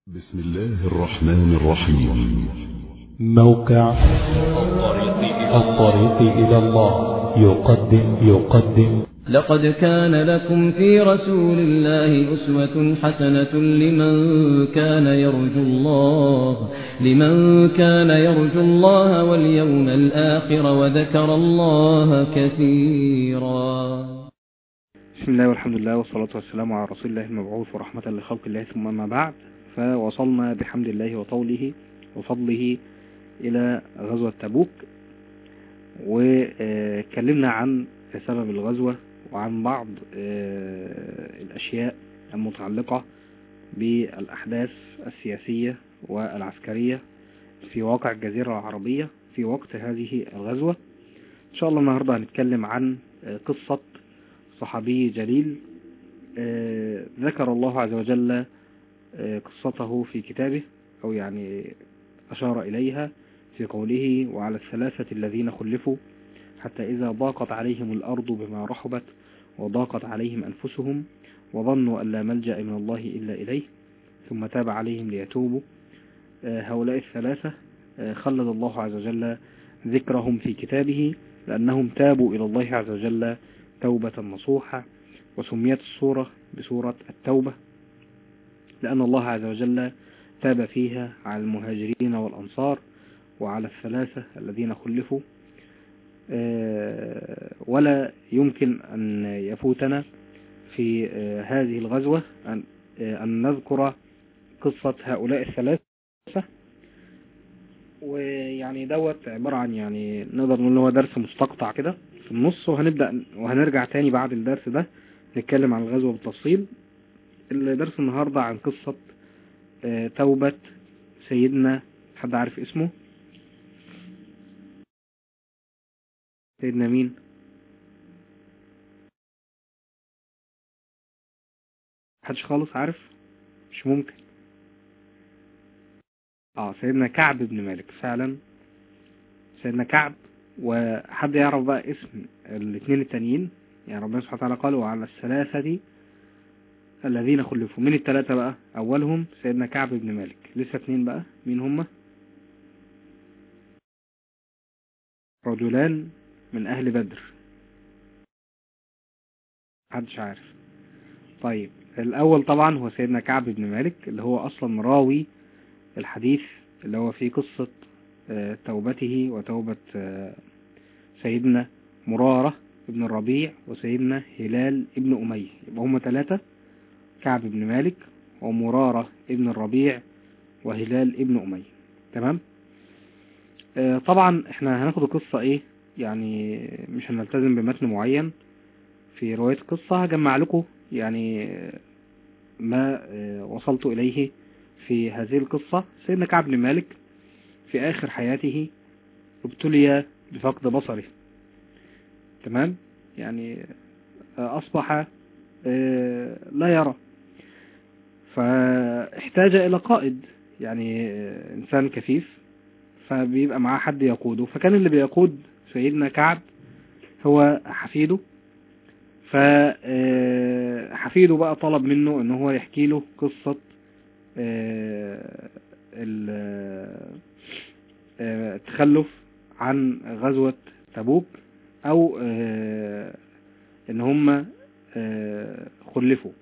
بسم الله الرحمن الرحيم موقع الطريق إلى الله يقدم يقدم لقد كان لكم في رسول الله أسوة حسنة لمن كان يرجو الله لمن كان يرجو الله واليوم الآخر وذكر الله كثيرا بسم الله والحمد لله والصلاة والسلام على رسول الله المبعوث ورحمة لخلق الله ثم أما بعد فوصلنا بحمد الله وطوله وفضله إلى غزوة تبوك وكلمنا عن سبب الغزوة وعن بعض الأشياء المتعلقة بالأحداث السياسية والعسكرية في واقع الجزيرة العربية في وقت هذه الغزوة إن شاء الله النهاردة هنتكلم عن قصة صحابي جليل ذكر الله عز وجل قصته في كتابه أو يعني أشار إليها في قوله وعلى الثلاثة الذين خلفوا حتى إذا ضاقت عليهم الأرض بما رحبت وضاقت عليهم أنفسهم وظنوا أن لا ملجأ من الله إلا إليه ثم تاب عليهم ليتوبوا هؤلاء الثلاثة خلد الله عز وجل ذكرهم في كتابه لأنهم تابوا إلى الله عز وجل توبة نصوحة وسميت السورة بسورة التوبة لأن الله عز وجل تاب فيها على المهاجرين والأنصار وعلى الثلاثة الذين خلفوا ولا يمكن أن يفوتنا في هذه الغزوة أن نذكر قصة هؤلاء الثلاثة ويعني دوت عبارة عن يعني نقدر نقول هو درس مستقطع كده في النص وهنبدأ وهنرجع تاني بعد الدرس ده نتكلم عن الغزوة بالتفصيل الدرس النهاردة عن قصة توبة سيدنا حد عارف اسمه سيدنا مين محدش خالص عارف مش ممكن اه سيدنا كعب بن مالك فعلا سيدنا كعب وحد يعرف بقى اسم الاثنين التانيين يعني ربنا سبحانه وتعالى قال وعلى الثلاثة الذين خلفوا من الثلاثة بقى اولهم سيدنا كعب بن مالك لسه اثنين بقى مين هم رجلان من اهل بدر محدش عارف طيب الاول طبعا هو سيدنا كعب بن مالك اللي هو اصلا راوي الحديث اللي هو في قصة توبته وتوبة سيدنا مرارة ابن الربيع وسيدنا هلال ابن أمية يبقى هم ثلاثة كعب بن مالك ومرارة ابن الربيع وهلال ابن أمية تمام طبعا احنا هناخد القصة ايه يعني مش هنلتزم بمتن معين في رواية القصة هجمع لكم يعني ما وصلت إليه في هذه القصة سيدنا كعب بن مالك في آخر حياته ابتلي بفقد بصره تمام يعني أصبح لا يرى فاحتاج إلى قائد يعني إنسان كفيف فبيبقى معاه حد يقوده فكان اللي بيقود سيدنا كعب هو حفيده فحفيده بقى طلب منه ان هو يحكي له قصة التخلف عن غزوة تبوك او ان هم خلفوا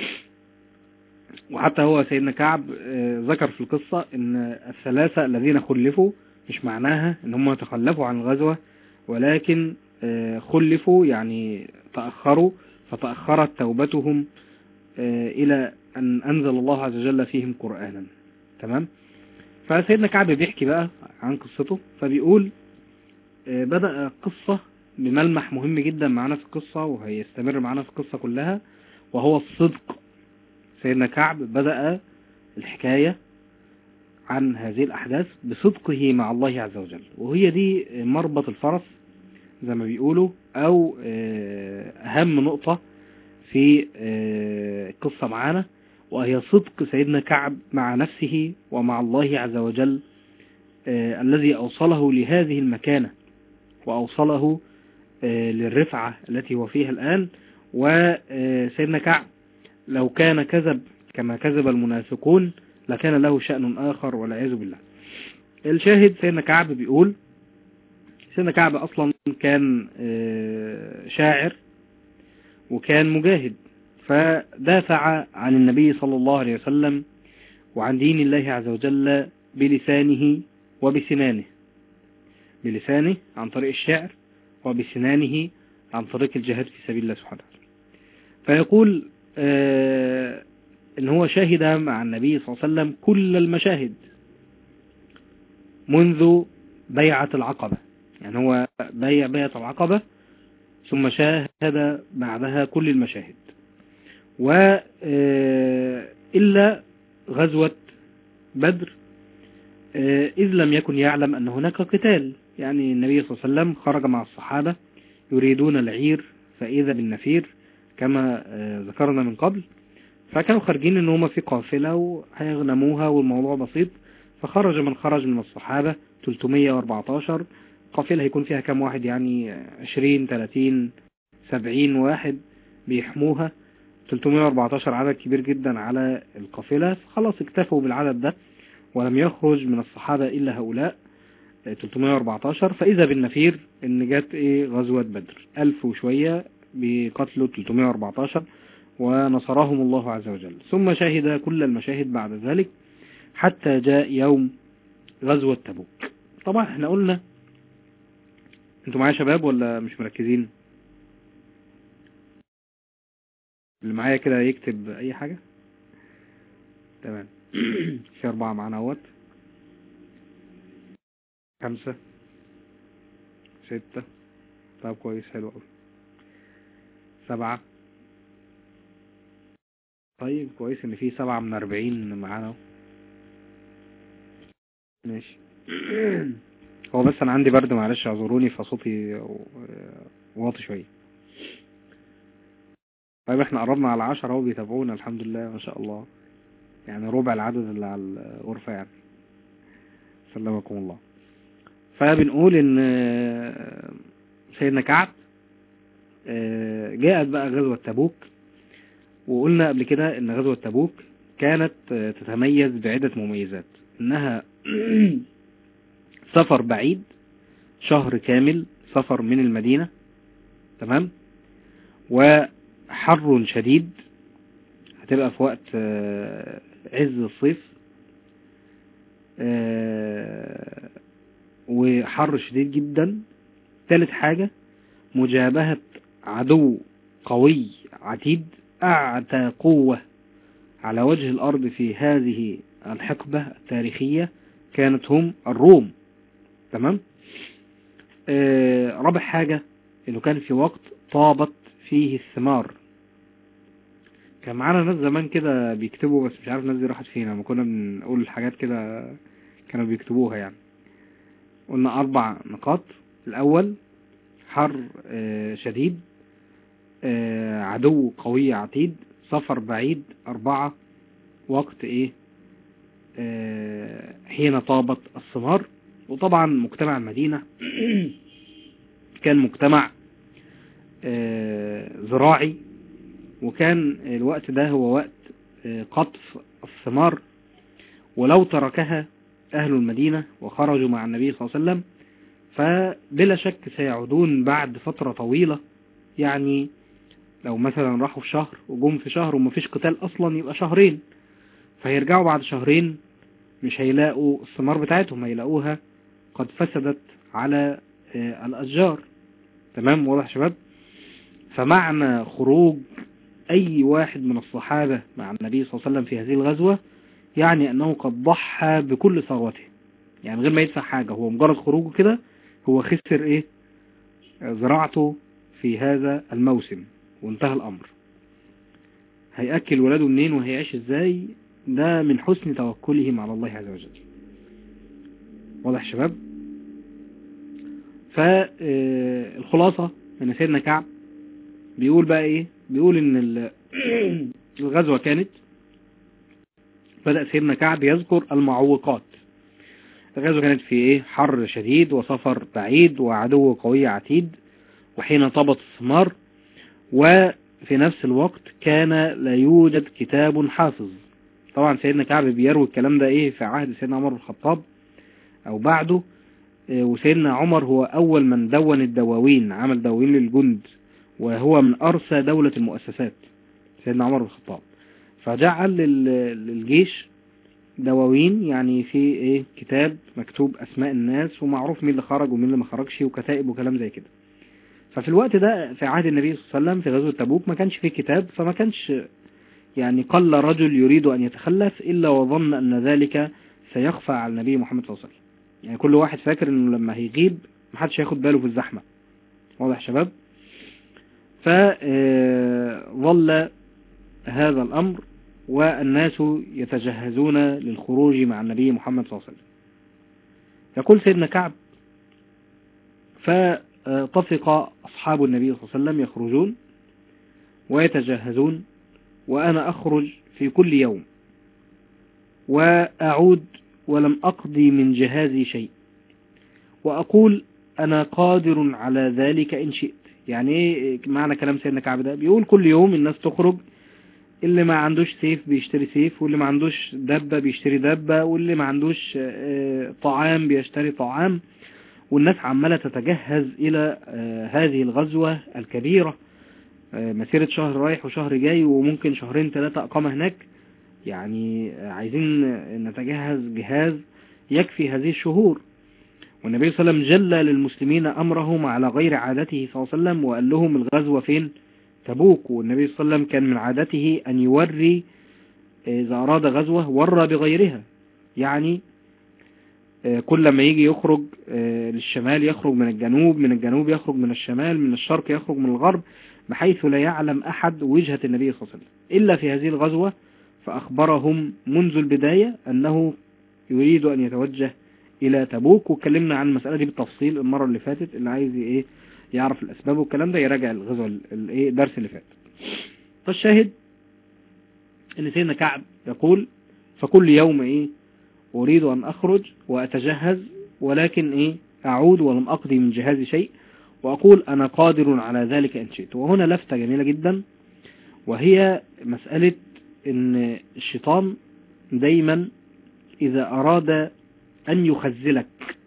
وحتى هو سيدنا كعب ذكر في القصة ان الثلاثة الذين خلفوا مش معناها ان هم تخلفوا عن الغزوة ولكن خلفوا يعني تأخروا فتأخرت توبتهم إلى أن أنزل الله عز وجل فيهم قرآنا تمام فسيدنا كعب بيحكي بقى عن قصته فبيقول بدأ قصة بملمح مهم جدا معنا في القصة وهيستمر معنا في القصة كلها وهو الصدق سيدنا كعب بدأ الحكاية عن هذه الأحداث بصدقه مع الله عز وجل وهي دي مربط الفرس زي ما بيقولوا او اهم نقطة في القصة معانا وهي صدق سيدنا كعب مع نفسه ومع الله عز وجل الذي اوصله لهذه المكانة واوصله للرفعة التي هو فيها الان وسيدنا كعب لو كان كذب كما كذب المنافقون لكان له شأن آخر والعياذ بالله الشاهد سيدنا كعب بيقول سيدنا كعب أصلا كان آه، شاعر وكان مجاهد فدافع عن النبي صلى الله عليه وسلم وعن دين الله عز وجل بلسانه وبسنانه بلسانه عن طريق الشعر وبسنانه عن طريق الجهاد في سبيل الله سبحانه وتعالى فيقول آه ان هو شاهد مع النبي صلى الله عليه وسلم كل المشاهد منذ بيعة العقبة يعني هو بيع بيعة العقبة ثم شاهد بعدها كل المشاهد و آه، إلا غزوة بدر آه، إذ لم يكن يعلم أن هناك قتال يعني النبي صلى الله عليه وسلم خرج مع الصحابة يريدون العير فإذا بالنفير كما آه، ذكرنا من قبل فكانوا خارجين ان هم في قافلة وهيغنموها والموضوع بسيط فخرج من خرج من الصحابة 314 قافلة هيكون فيها كام واحد يعني 20 30 70 واحد بيحموها 314 عدد كبير جدا على القافلة خلاص اكتفوا بالعدد ده ولم يخرج من الصحابة إلا هؤلاء 314 فإذا بالنفير إن جت إيه غزوة بدر ألف وشوية بقتلوا 314 ونصرهم الله عز وجل ثم شهد كل المشاهد بعد ذلك حتى جاء يوم غزوة تبوك طبعا احنا قلنا انتوا معايا شباب ولا مش مركزين اللي معايا كده يكتب اي حاجة تمام في اربعة معانا اهوت خمسة ستة طب كويس حلو قوي سبعة طيب كويس ان في سبعة من اربعين معانا اهو ماشي هو بس انا عندي برد معلش اعذروني فصوتي واطي شوية طيب احنا قربنا على عشرة اهو بيتابعونا الحمد لله ما شاء الله يعني ربع العدد اللي على الغرفة يعني سلمكم الله فبنقول ان سيدنا كعب جاءت بقى غزوة تبوك وقلنا قبل كده ان غزوة تبوك كانت تتميز بعدة مميزات انها سفر بعيد شهر كامل سفر من المدينة تمام وحر شديد هتبقى في وقت عز الصيف وحر شديد جدا ثالث حاجة مجابهة عدو قوي عتيد أعتى قوة على وجه الأرض في هذه الحقبة التاريخية كانت هم الروم تمام آه رابع حاجة انه كان في وقت طابت فيه الثمار كان معانا ناس زمان كده بيكتبوا بس مش عارف الناس دي راحت فين لما كنا بنقول حاجات كده كانوا بيكتبوها يعني قلنا اربع نقاط الاول حر آه شديد آه عدو قوي عتيد سفر بعيد اربعة وقت ايه آه حين طابت الثمار وطبعا مجتمع المدينة كان مجتمع آه زراعي وكان الوقت ده هو وقت آه قطف الثمار ولو تركها أهل المدينة وخرجوا مع النبي صلى الله عليه وسلم فبلا شك سيعودون بعد فترة طويلة يعني لو مثلا راحوا في شهر وجم في شهر ومفيش قتال أصلا يبقى شهرين فهيرجعوا بعد شهرين مش هيلاقوا الثمار بتاعتهم هيلاقوها قد فسدت على الأشجار تمام واضح شباب فمعنى خروج أي واحد من الصحابة مع النبي صلى الله عليه وسلم في هذه الغزوة يعني أنه قد ضحى بكل ثروته يعني غير ما يدفع حاجة هو مجرد خروجه كده هو خسر إيه زراعته في هذا الموسم وانتهى الأمر هيأكل ولاده منين وهيعيش ازاي ده من حسن توكلهم على الله عز وجل واضح شباب فالخلاصة ان سيدنا كعب بيقول بقى ايه بيقول ان الغزوة كانت بدأ سيدنا كعب يذكر المعوقات الغزوة كانت في ايه حر شديد وسفر بعيد وعدو قوي عتيد وحين طبت الثمار وفي نفس الوقت كان لا يوجد كتاب حافظ طبعا سيدنا كعب بيروي الكلام ده ايه في عهد سيدنا عمر بن الخطاب او بعده آه، وسيدنا عمر هو اول من دون الدواوين عمل دواوين للجند وهو من ارسى دولة المؤسسات سيدنا عمر بن الخطاب فجعل لل- للجيش دواوين يعني في ايه كتاب مكتوب اسماء الناس ومعروف مين اللي خرج ومين اللي ما خرجش وكتائب وكلام زي كده ففي الوقت ده في عهد النبي صلى الله عليه وسلم في غزوة تبوك ما كانش فيه كتاب فما كانش يعني قل رجل يريد أن يتخلف إلا وظن أن ذلك سيخفى على النبي محمد صلى الله عليه وسلم يعني كل واحد فاكر أنه لما هيغيب محدش هياخد باله في الزحمة واضح يا شباب فظل هذا الأمر والناس يتجهزون للخروج مع النبي محمد صلى الله عليه وسلم يقول سيدنا كعب فطفق أصحاب النبي صلى الله عليه وسلم يخرجون ويتجهزون وأنا أخرج في كل يوم وأعود ولم أقضي من جهازي شيء وأقول أنا قادر على ذلك إن شئت يعني إيه معنى كلام سيدنا كعب ده بيقول كل يوم الناس تخرج اللي ما عندوش سيف بيشتري سيف واللي ما عندوش دبة بيشتري دبة واللي ما عندوش آه، طعام بيشتري طعام والناس عمالة تتجهز إلى آه، هذه الغزوة الكبيرة آه، مسيرة شهر رايح وشهر جاي وممكن شهرين ثلاثة أقامة هناك يعني آه، عايزين نتجهز جهاز يكفي هذه الشهور والنبي صلى الله عليه وسلم جل للمسلمين أمرهم على غير عادته صلى الله عليه وسلم وقال لهم الغزوة فين تبوك والنبي صلى الله عليه وسلم كان من عادته أن يوري إذا أراد غزوة ورى بغيرها يعني آه، كل ما يجي يخرج آه، للشمال يخرج من الجنوب من الجنوب يخرج من الشمال من الشرق يخرج من الغرب بحيث لا يعلم أحد وجهة النبي صلى الله عليه وسلم إلا في هذه الغزوة فأخبرهم منذ البداية أنه يريد أن يتوجه إلى تبوك واتكلمنا عن المسألة دي بالتفصيل المرة اللي فاتت اللي عايز إيه يعرف الأسباب والكلام ده يراجع الغزوة ال- الإيه الدرس اللي فات فالشاهد ان سيدنا كعب يقول فكل يوم ايه اريد ان اخرج واتجهز ولكن ايه اعود ولم اقضي من جهازي شيء واقول انا قادر على ذلك ان شئت وهنا لفتة جميلة جدا وهي مسألة ان الشيطان دايما اذا اراد ان يخزلك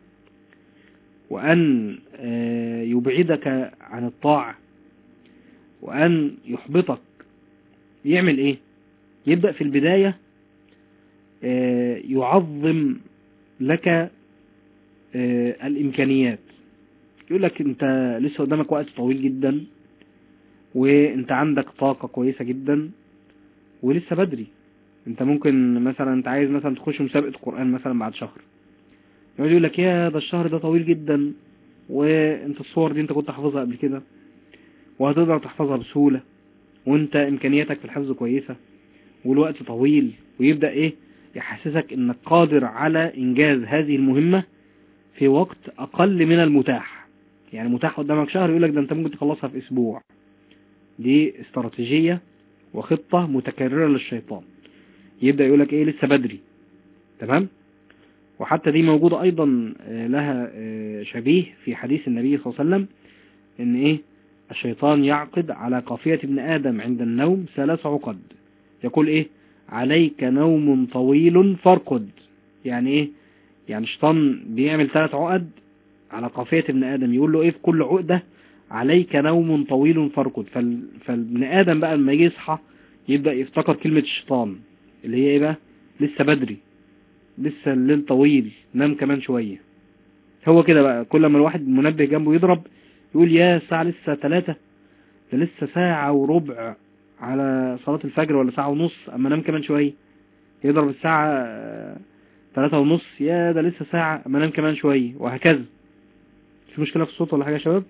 وان آه، يبعدك عن الطاعة وان يحبطك يعمل ايه يبدأ في البداية آه، يعظم لك آه، الإمكانيات يقول لك أنت لسه قدامك وقت طويل جدا وأنت عندك طاقة كويسة جدا ولسه بدري أنت ممكن مثلا أنت عايز مثلا تخش مسابقة قرآن مثلا بعد شهر يقعد يقول لك يا ده الشهر ده طويل جدا وأنت الصور دي أنت كنت حافظها قبل كده وهتقدر تحفظها بسهولة وأنت إمكانياتك في الحفظ كويسة والوقت طويل ويبدأ ايه يحسسك انك قادر على انجاز هذه المهمة في وقت اقل من المتاح يعني متاح قدامك شهر يقولك ده انت ممكن تخلصها في اسبوع دي استراتيجية وخطة متكررة للشيطان يبدأ يقولك ايه لسه بدري تمام وحتى دي موجودة ايضا آه، لها آه، شبيه في حديث النبي صلى الله عليه وسلم ان ايه الشيطان يعقد على قافية ابن ادم عند النوم ثلاث عقد يقول ايه عليك نوم طويل فارقد يعني ايه يعني الشيطان بيعمل ثلاث عقد على قافية ابن ادم يقول له ايه في كل عقدة عليك نوم طويل فارقد فال... فالابن ادم بقى لما يجي يصحى يبدأ يفتكر كلمة الشيطان اللي هي ايه بقى لسه بدري لسه الليل طويل نام كمان شوية هو كده بقى كل ما الواحد منبه جنبه يضرب يقول يا الساعة لسه ثلاثة ده لسه ساعة وربع على صلاة الفجر ولا ساعة ونص اما انام كمان شوية يضرب الساعة آه، ثلاثة ونص يا ده لسه ساعة اما انام كمان شوية وهكذا في مشكلة في الصوت ولا حاجة يا شباب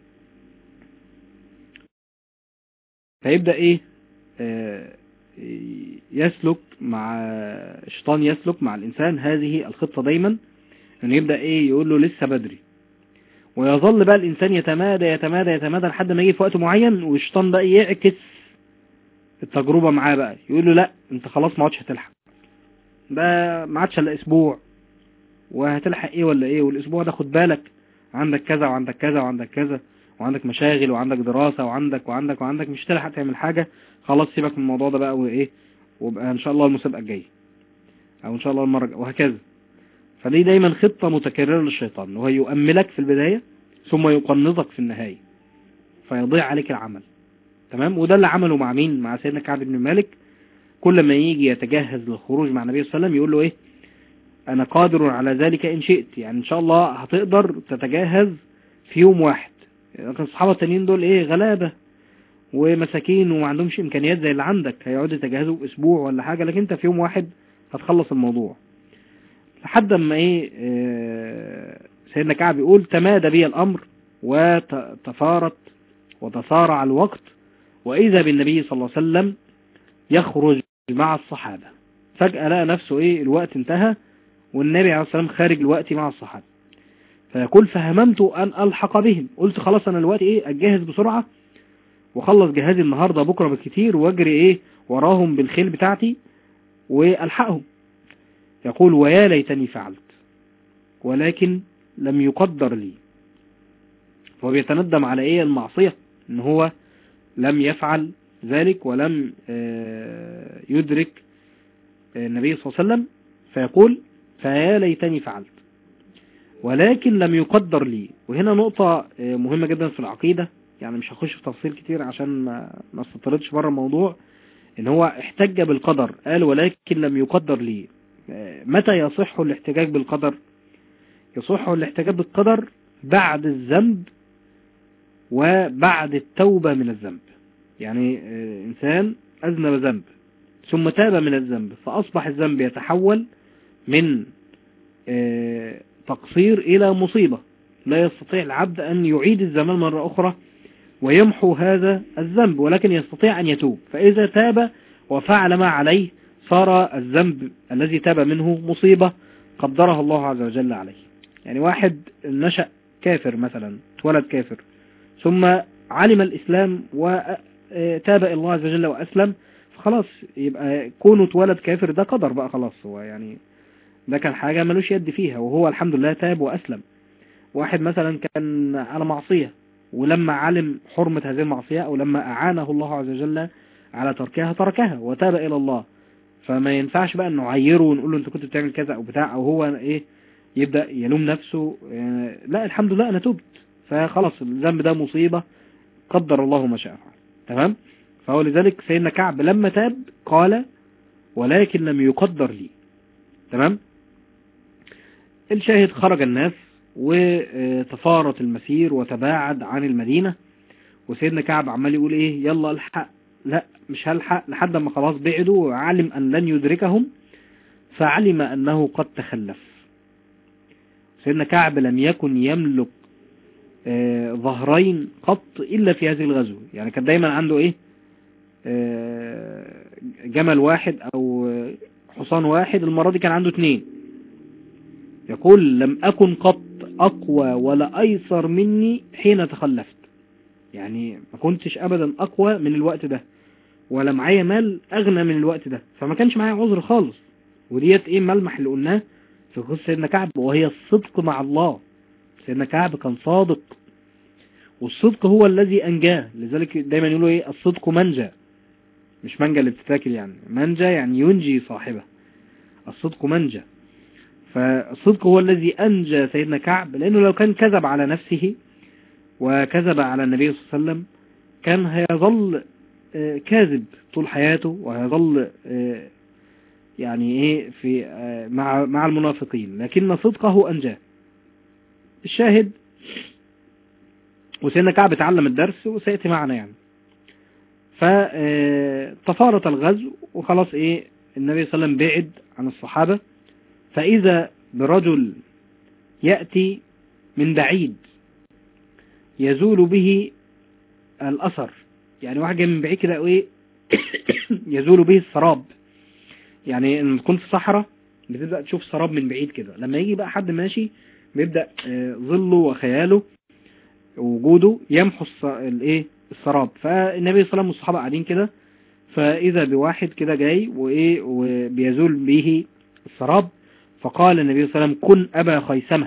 فيبدأ ايه آه، يسلك مع الشيطان يسلك مع الانسان هذه الخطة دايما انه يبدأ ايه يقول له لسه بدري ويظل بقى الانسان يتمادى يتمادى يتمادى لحد ما يجي في وقت معين والشيطان بقى يعكس التجربة معاه بقى يقول له لا انت خلاص ما عادش هتلحق ده ما عادش الا اسبوع وهتلحق ايه ولا ايه والاسبوع ده خد بالك عندك كذا وعندك كذا وعندك كذا وعندك مشاغل وعندك دراسة وعندك وعندك وعندك مش تلحق تعمل حاجة خلاص سيبك من الموضوع ده بقى وايه وبقى ان شاء الله المسابقة الجاية او ان شاء الله المرة الجاية، وهكذا فدي دايما خطة متكررة للشيطان وهو يؤملك في البداية ثم يقنطك في النهاية فيضيع عليك العمل تمام وده اللي عمله مع مين مع سيدنا كعب بن مالك كل ما يجي يتجهز للخروج مع النبي صلى الله عليه وسلم يقول له ايه انا قادر على ذلك ان شئت يعني ان شاء الله هتقدر تتجهز في يوم واحد لكن الصحابة التانيين دول ايه غلابة ومساكين وما عندهمش امكانيات زي اللي عندك هيقعدوا يتجهزوا اسبوع ولا حاجة لكن انت في يوم واحد هتخلص الموضوع لحد اما ايه آه، سيدنا كعب يقول تمادى بي الامر وتفارت وتصارع الوقت واذا بالنبي صلى الله عليه وسلم يخرج مع الصحابة فجأة لقى نفسه ايه الوقت انتهى والنبي عليه الصلاة والسلام خارج الوقت مع الصحابة فيقول فهممت ان الحق بهم قلت خلاص انا الوقت ايه اتجهز بسرعة واخلص جهازي النهاردة بكرة بالكتير واجري ايه وراهم بالخيل بتاعتي والحقهم يقول ويا ليتني فعلت ولكن لم يقدر لي فهو بيتندم على ايه المعصية ان هو لم يفعل ذلك ولم آه، يدرك آه، النبي صلى الله عليه وسلم فيقول فيا ليتني فعلت ولكن لم يقدر لي وهنا نقطة آه، مهمة جدا في العقيدة يعني مش هخش في تفصيل كتير عشان ما ما استطردش بره الموضوع ان هو احتج بالقدر قال ولكن لم يقدر لي آه، متى يصح الاحتجاج بالقدر يصح الاحتجاج بالقدر بعد الذنب وبعد التوبة من الذنب يعني آه، إنسان أذنب ذنب ثم تاب من الذنب فأصبح الذنب يتحول من آه، تقصير إلى مصيبة لا يستطيع العبد أن يعيد الزمان مرة أخرى ويمحو هذا الذنب ولكن يستطيع أن يتوب فإذا تاب وفعل ما عليه صار الذنب الذي تاب منه مصيبة قدرها الله عز وجل عليه يعني واحد نشأ كافر مثلا اتولد كافر ثم علم الإسلام وتاب إلى الله عز وجل وأسلم فخلاص يبقى كونه اتولد كافر ده قدر بقى خلاص هو يعني ده كان حاجة ملوش يد فيها وهو الحمد لله تاب وأسلم واحد مثلا كان على معصية ولما علم حرمة هذه المعصية أو لما أعانه الله عز وجل على تركها تركها وتاب إلى الله فما ينفعش بقى نعيره ونقول له انت كنت بتعمل كذا او بتاع او هو ايه يبدأ يلوم نفسه آه، لا الحمد لله انا تبت فخلاص الذنب ده مصيبة قدر الله ما شاء فعل تمام فهو لذلك سيدنا كعب لما تاب قال ولكن لم يقدر لي تمام الشاهد خرج الناس وتفارت المسير وتباعد عن المدينة وسيدنا كعب عمال يقول ايه يلا الحق لا مش هلحق لحد ما خلاص بعدوا وعلم ان لن يدركهم فعلم انه قد تخلف سيدنا كعب لم يكن يملك آه، ظهرين قط الا في هذه الغزوة يعني كان دايما عنده ايه آه، جمل واحد او آه، حصان واحد المرة دي كان عنده اتنين يقول لم أكن قط أقوى ولا أيسر مني حين تخلفت يعني ما كنتش أبدا أقوى من الوقت ده ولا معايا مال أغنى من الوقت ده فما كانش معايا عذر خالص وديت إيه ملمح اللي قلناه في قصة سيدنا كعب وهي الصدق مع الله سيدنا كعب كان صادق والصدق هو الذي أنجاه لذلك دايما يقولوا إيه الصدق منجى مش منجى اللي بتتاكل يعني منجى يعني ينجي صاحبه الصدق منجى فالصدق هو الذي أنجى سيدنا كعب لأنه لو كان كذب على نفسه وكذب على النبي صلى الله عليه وسلم كان هيظل آه، كاذب طول حياته وهيظل آه، يعني ايه في آه، مع مع المنافقين لكن صدقه أنجاه الشاهد وسيدنا كعب اتعلم الدرس وسيأتي معنا يعني فتفارط الغزو وخلاص ايه النبي صلى الله عليه وسلم بعد عن الصحابة فإذا برجل يأتي من بعيد يزول به الأثر يعني واحد جاي من بعيد كده ايه يزول به السراب يعني لما تكون في صحراء بتبدأ تشوف سراب من بعيد كده لما يجي بقى حد ماشي بيبدأ آه، ظله وخياله وجوده يمحو الص- الايه السراب فالنبي صلى الله عليه وسلم والصحابه قاعدين كده فاذا بواحد كده جاي وايه وبيزول به السراب فقال النبي صلى الله عليه وسلم كن ابا خيسمه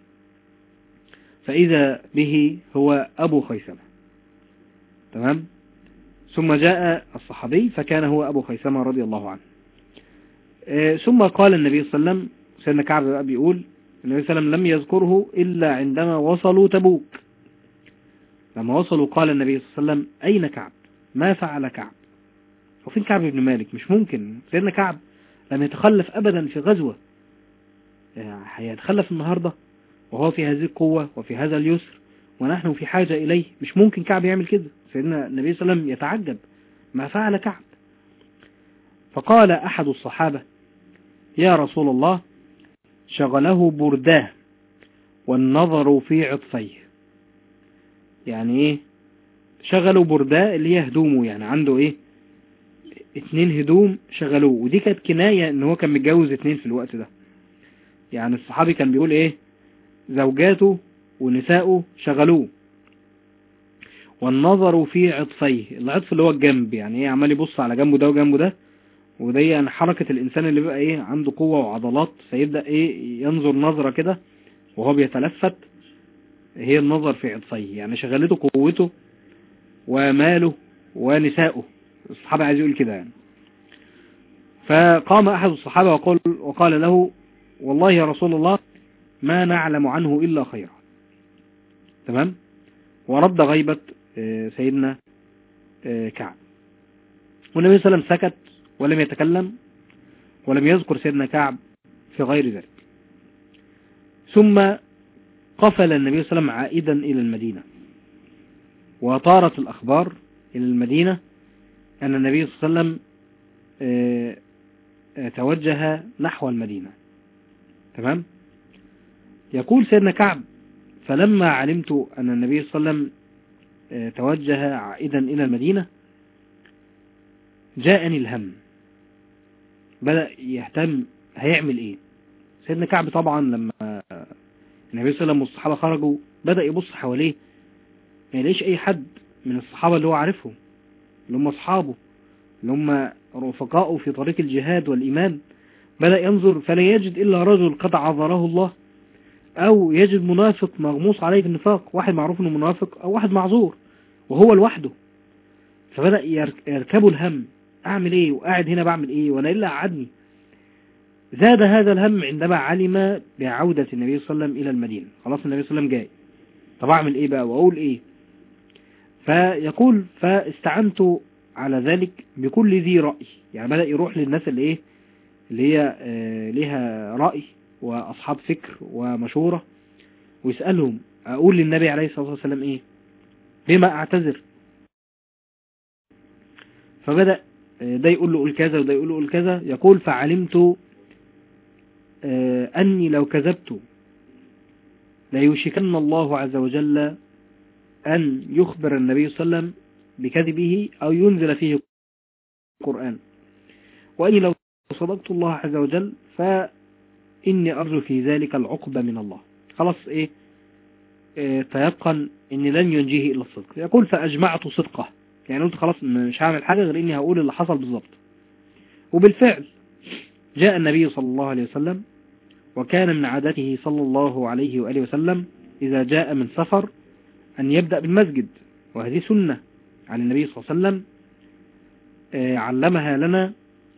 فاذا به هو ابو خيسمه تمام ثم جاء الصحابي فكان هو ابو خيسمه رضي الله عنه آه، ثم قال النبي صلى الله عليه وسلم سيدنا كعب بقى بيقول النبي صلى الله عليه وسلم لم يذكره إلا عندما وصلوا تبوك لما وصلوا قال النبي صلى الله عليه وسلم أين كعب ما فعل كعب وفين كعب بن مالك مش ممكن سيدنا كعب لم يتخلف أبدا في غزوة آه، هيتخلف النهاردة وهو في هذه القوة وفي هذا اليسر ونحن في حاجة إليه مش ممكن كعب يعمل كده سيدنا النبي صلى الله عليه وسلم يتعجب ما فعل كعب فقال أحد الصحابة يا رسول الله شغله برداه والنظر في عطفيه يعني ايه شغلوا برداه اللي هي هدومه يعني عنده ايه اتنين هدوم شغلوه ودي كانت كناية ان هو كان متجوز اتنين في الوقت ده يعني الصحابي كان بيقول ايه زوجاته ونساؤه شغلوه والنظر في عطفيه العطف اللي هو الجنب يعني ايه عمال يبص على جنبه ده وجنبه ده ودي يعني حركة الإنسان اللي بيبقى إيه عنده قوة وعضلات فيبدأ إيه ينظر نظرة كده وهو بيتلفت هي النظر في عطفيه يعني شغلته قوته وماله ونساؤه الصحابة عايز يقول كده يعني فقام أحد الصحابة وقال, وقال له والله يا رسول الله ما نعلم عنه إلا خيرا تمام ورد غيبة آه، سيدنا آه، كعب والنبي صلى الله عليه وسلم سكت ولم يتكلم ولم يذكر سيدنا كعب في غير ذلك ثم قفل النبي صلى الله عليه وسلم عائدا إلى المدينة وطارت الأخبار إلى المدينة أن النبي صلى الله عليه وسلم آه، آه، توجه نحو المدينة تمام يقول سيدنا كعب فلما علمت أن النبي صلى الله عليه وسلم آه، توجه عائدا إلى المدينة جاءني الهم بدأ يهتم هيعمل ايه سيدنا كعب طبعا لما النبي صلى الله عليه وسلم والصحابة خرجوا بدأ يبص حواليه ما يلاقيش اي حد من الصحابة اللي هو عارفهم اللي هم اصحابه اللي هم رفقائه في طريق الجهاد والإيمان بدأ ينظر فلا يجد إلا رجل قد عذره الله أو يجد منافق مغموس عليه بالنفاق واحد معروف انه منافق أو واحد معذور وهو لوحده فبدأ يرك- يركبه الهم أعمل إيه وقاعد هنا بعمل إيه وأنا إلا قعدني زاد هذا الهم عندما علم بعودة النبي صلى الله عليه وسلم إلى المدينة خلاص النبي صلى الله عليه وسلم جاي طب أعمل إيه بقى وأقول إيه فيقول فاستعنت على ذلك بكل ذي رأي يعني بدأ يروح للناس اللي إيه اللي هي آه، ليها رأي وأصحاب فكر ومشورة ويسألهم أقول للنبي عليه الصلاة والسلام إيه بما أعتذر فبدأ آه، ده يقول له قول كذا وده يقول له قول كذا يقول فعلمت آه، أني لو كذبت ليوشكن الله عز وجل أن يخبر النبي صلى الله عليه وسلم بكذبه أو ينزل فيه القرآن وأني لو صدقت الله عز وجل فإني أرجو في ذلك العقبة من الله خلاص إيه آه، تيقن أن لن ينجيه إلا الصدق يقول فأجمعت صدقه يعني قلت خلاص مش هعمل حاجة غير إني هقول اللي حصل بالظبط وبالفعل جاء النبي صلى الله عليه وسلم وكان من عادته صلى الله عليه وآله وسلم إذا جاء من سفر أن يبدأ بالمسجد وهذه سنة عن النبي صلى الله عليه وسلم آه، علمها لنا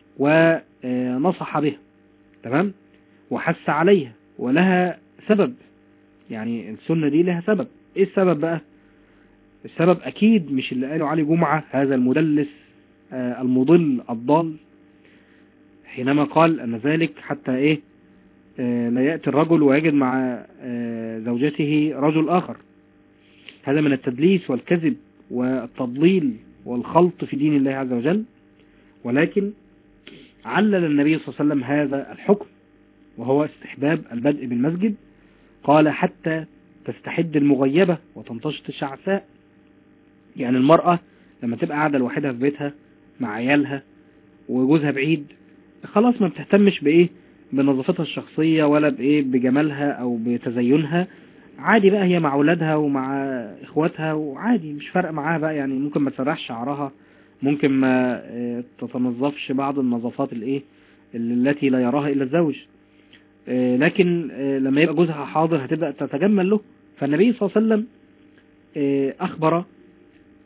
ونصح بها تمام وحث عليها ولها سبب يعني السنة دي لها سبب ايه السبب بقى السبب اكيد مش اللي قاله علي جمعة هذا المدلس آه، المضل الضال حينما قال ان ذلك حتى ايه آه، لا يأتي الرجل ويجد مع آه، زوجته رجل اخر هذا من التدليس والكذب والتضليل والخلط في دين الله عز وجل ولكن علل النبي صلى الله عليه وسلم هذا الحكم وهو استحباب البدء بالمسجد قال حتى تستحد المغيبة وتنتشط الشعثاء يعني المرأة لما تبقى قاعدة لوحدها في بيتها مع عيالها وجوزها بعيد خلاص ما بتهتمش بإيه بنظافتها الشخصية ولا بإيه بجمالها أو بتزينها عادي بقى هي مع أولادها ومع إخواتها وعادي مش فارقة معاها بقى يعني ممكن ما تسرحش شعرها ممكن ما آه، تتنظفش بعض النظافات الإيه التي لا يراها إلا الزوج آه، لكن آه، لما يبقى جوزها حاضر هتبدأ تتجمل له فالنبي صلى الله عليه وسلم آه، أخبر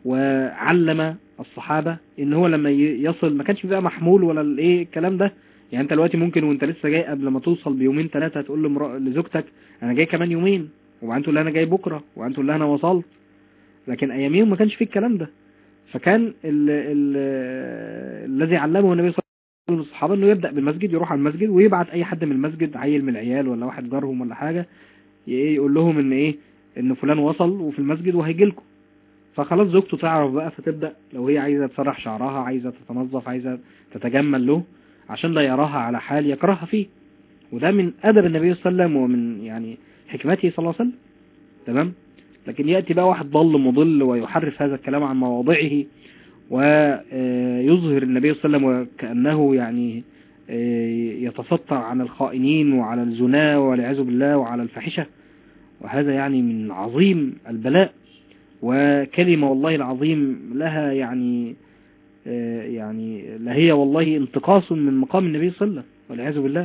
وعلم الصحابة ان هو لما ي- يصل ما كانش بقى محمول ولا الايه الكلام ده يعني انت دلوقتي ممكن وانت لسه جاي قبل ما توصل بيومين ثلاثة تقول لمرا... لزوجتك انا جاي كمان يومين وبعدين تقول لها انا جاي بكرة وبعدين تقول لها انا وصلت لكن اياميهم ما كانش فيه الكلام ده فكان ال... ال... الذي علمه النبي صلى الله عليه وسلم للصحابة انه يبدأ بالمسجد يروح على المسجد ويبعت اي حد من المسجد عيل من العيال ولا واحد جارهم ولا حاجة ي- يقول لهم ان ايه ان فلان وصل وفي المسجد وهيجي لكم فخلاص زوجته تعرف بقى فتبدأ لو هي عايزة تسرح شعرها عايزة تتنظف عايزة تتجمل له عشان لا يراها على حال يكرهها فيه وده من أدب النبي صلى الله عليه وسلم ومن يعني حكمته صلى الله عليه وسلم تمام لكن يأتي بقى واحد ضل مضل ويحرف هذا الكلام عن مواضعه ويظهر النبي صلى الله عليه وسلم وكأنه يعني آه، يتستر عن الخائنين وعلى الزنا والعياذ بالله وعلى الفاحشة وهذا يعني من عظيم البلاء وكلمة والله العظيم لها يعني آه، يعني لهي والله انتقاص من مقام النبي صلى الله عليه وسلم والعياذ بالله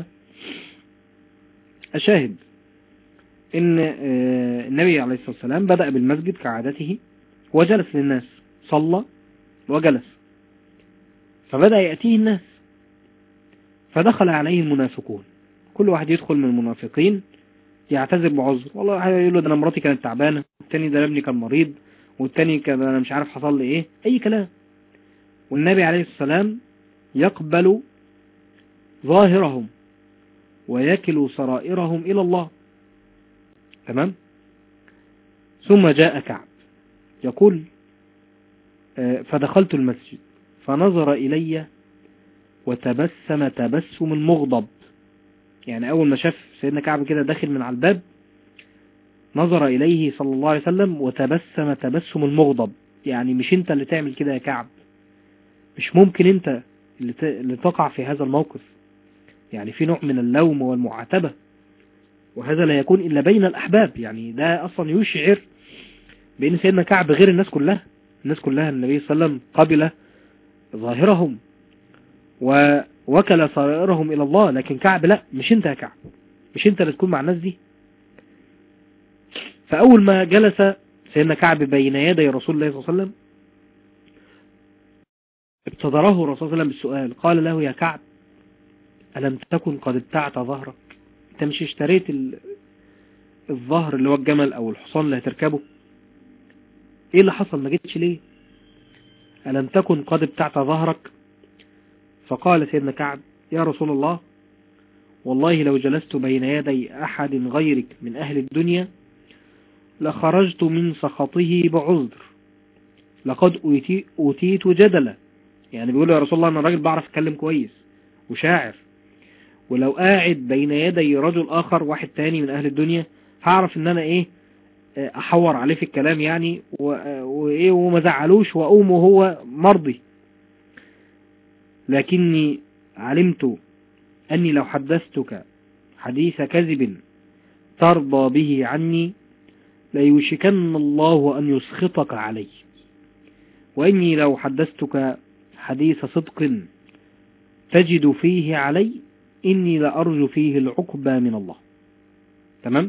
أشاهد إن آه، النبي عليه الصلاة والسلام بدأ بالمسجد كعادته وجلس للناس صلى وجلس فبدأ يأتيه الناس فدخل عليه المنافقون كل واحد يدخل من المنافقين يعتذر بعذر والله واحد يقول له ده انا مراتي كانت تعبانه والتاني ده ابني كان مريض والتاني كان انا مش عارف حصل لي ايه اي كلام والنبي عليه السلام يقبل ظاهرهم ويكل سرائرهم الى الله تمام ثم جاء كعب يقول آه، فدخلت المسجد فنظر إلي وتبسم تبسم مغضب يعني أول ما شاف سيدنا كعب كده داخل من على الباب نظر إليه صلى الله عليه وسلم وتبسم تبسم مغضب يعني مش انت اللي تعمل كده يا كعب مش ممكن انت اللي, ت... اللي تقع في هذا الموقف يعني في نوع من اللوم والمعاتبة وهذا لا يكون إلا بين الأحباب يعني ده أصلا يشعر بأن سيدنا كعب غير الناس كلها الناس كلها النبي صلى الله عليه وسلم قبل ظاهرهم ووكل سرائرهم إلى الله لكن كعب لا مش انت يا كعب مش انت اللي تكون مع الناس دي فأول ما جلس سيدنا كعب بين يدي رسول الله صلى الله عليه وسلم ابتدره الرسول صلى الله عليه وسلم بالسؤال قال له يا كعب ألم تكن قد ابتعت ظهرك انت مش اشتريت ال- الظهر اللي هو الجمل او الحصان اللي هتركبه ايه اللي حصل ما جيتش ليه ألم تكن قد ابتعت ظهرك فقال سيدنا كعب يا رسول الله والله لو جلست بين يدي أحد غيرك من أهل الدنيا لخرجت من سخطه بعذر لقد أوتي- أوتيت جدلا يعني بيقول له يا رسول الله أنا راجل بعرف أتكلم كويس وشاعر ولو قاعد بين يدي رجل آخر واحد تاني من أهل الدنيا هعرف إن أنا إيه أحور عليه في الكلام يعني و- وإيه وما زعلوش وأقوم وهو مرضي لكني علمت أني لو حدثتك حديث كذب ترضى به عني ليوشكن الله أن يسخطك علي وإني لو حدثتك حديث صدق تجد فيه علي إني لأرجو فيه العقبى من الله تمام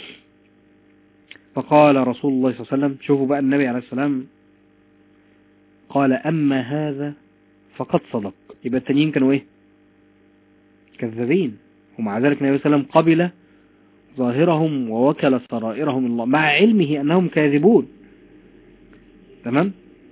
فقال رسول الله صلى الله عليه وسلم شوفوا بقى النبي عليه السلام قال أما هذا فقد صدق يبقى التانيين كانوا ايه كذابين ومع ذلك النبي صلى الله عليه وسلم قبل ظاهرهم ووكل سرائرهم الله مع علمه أنهم كاذبون تمام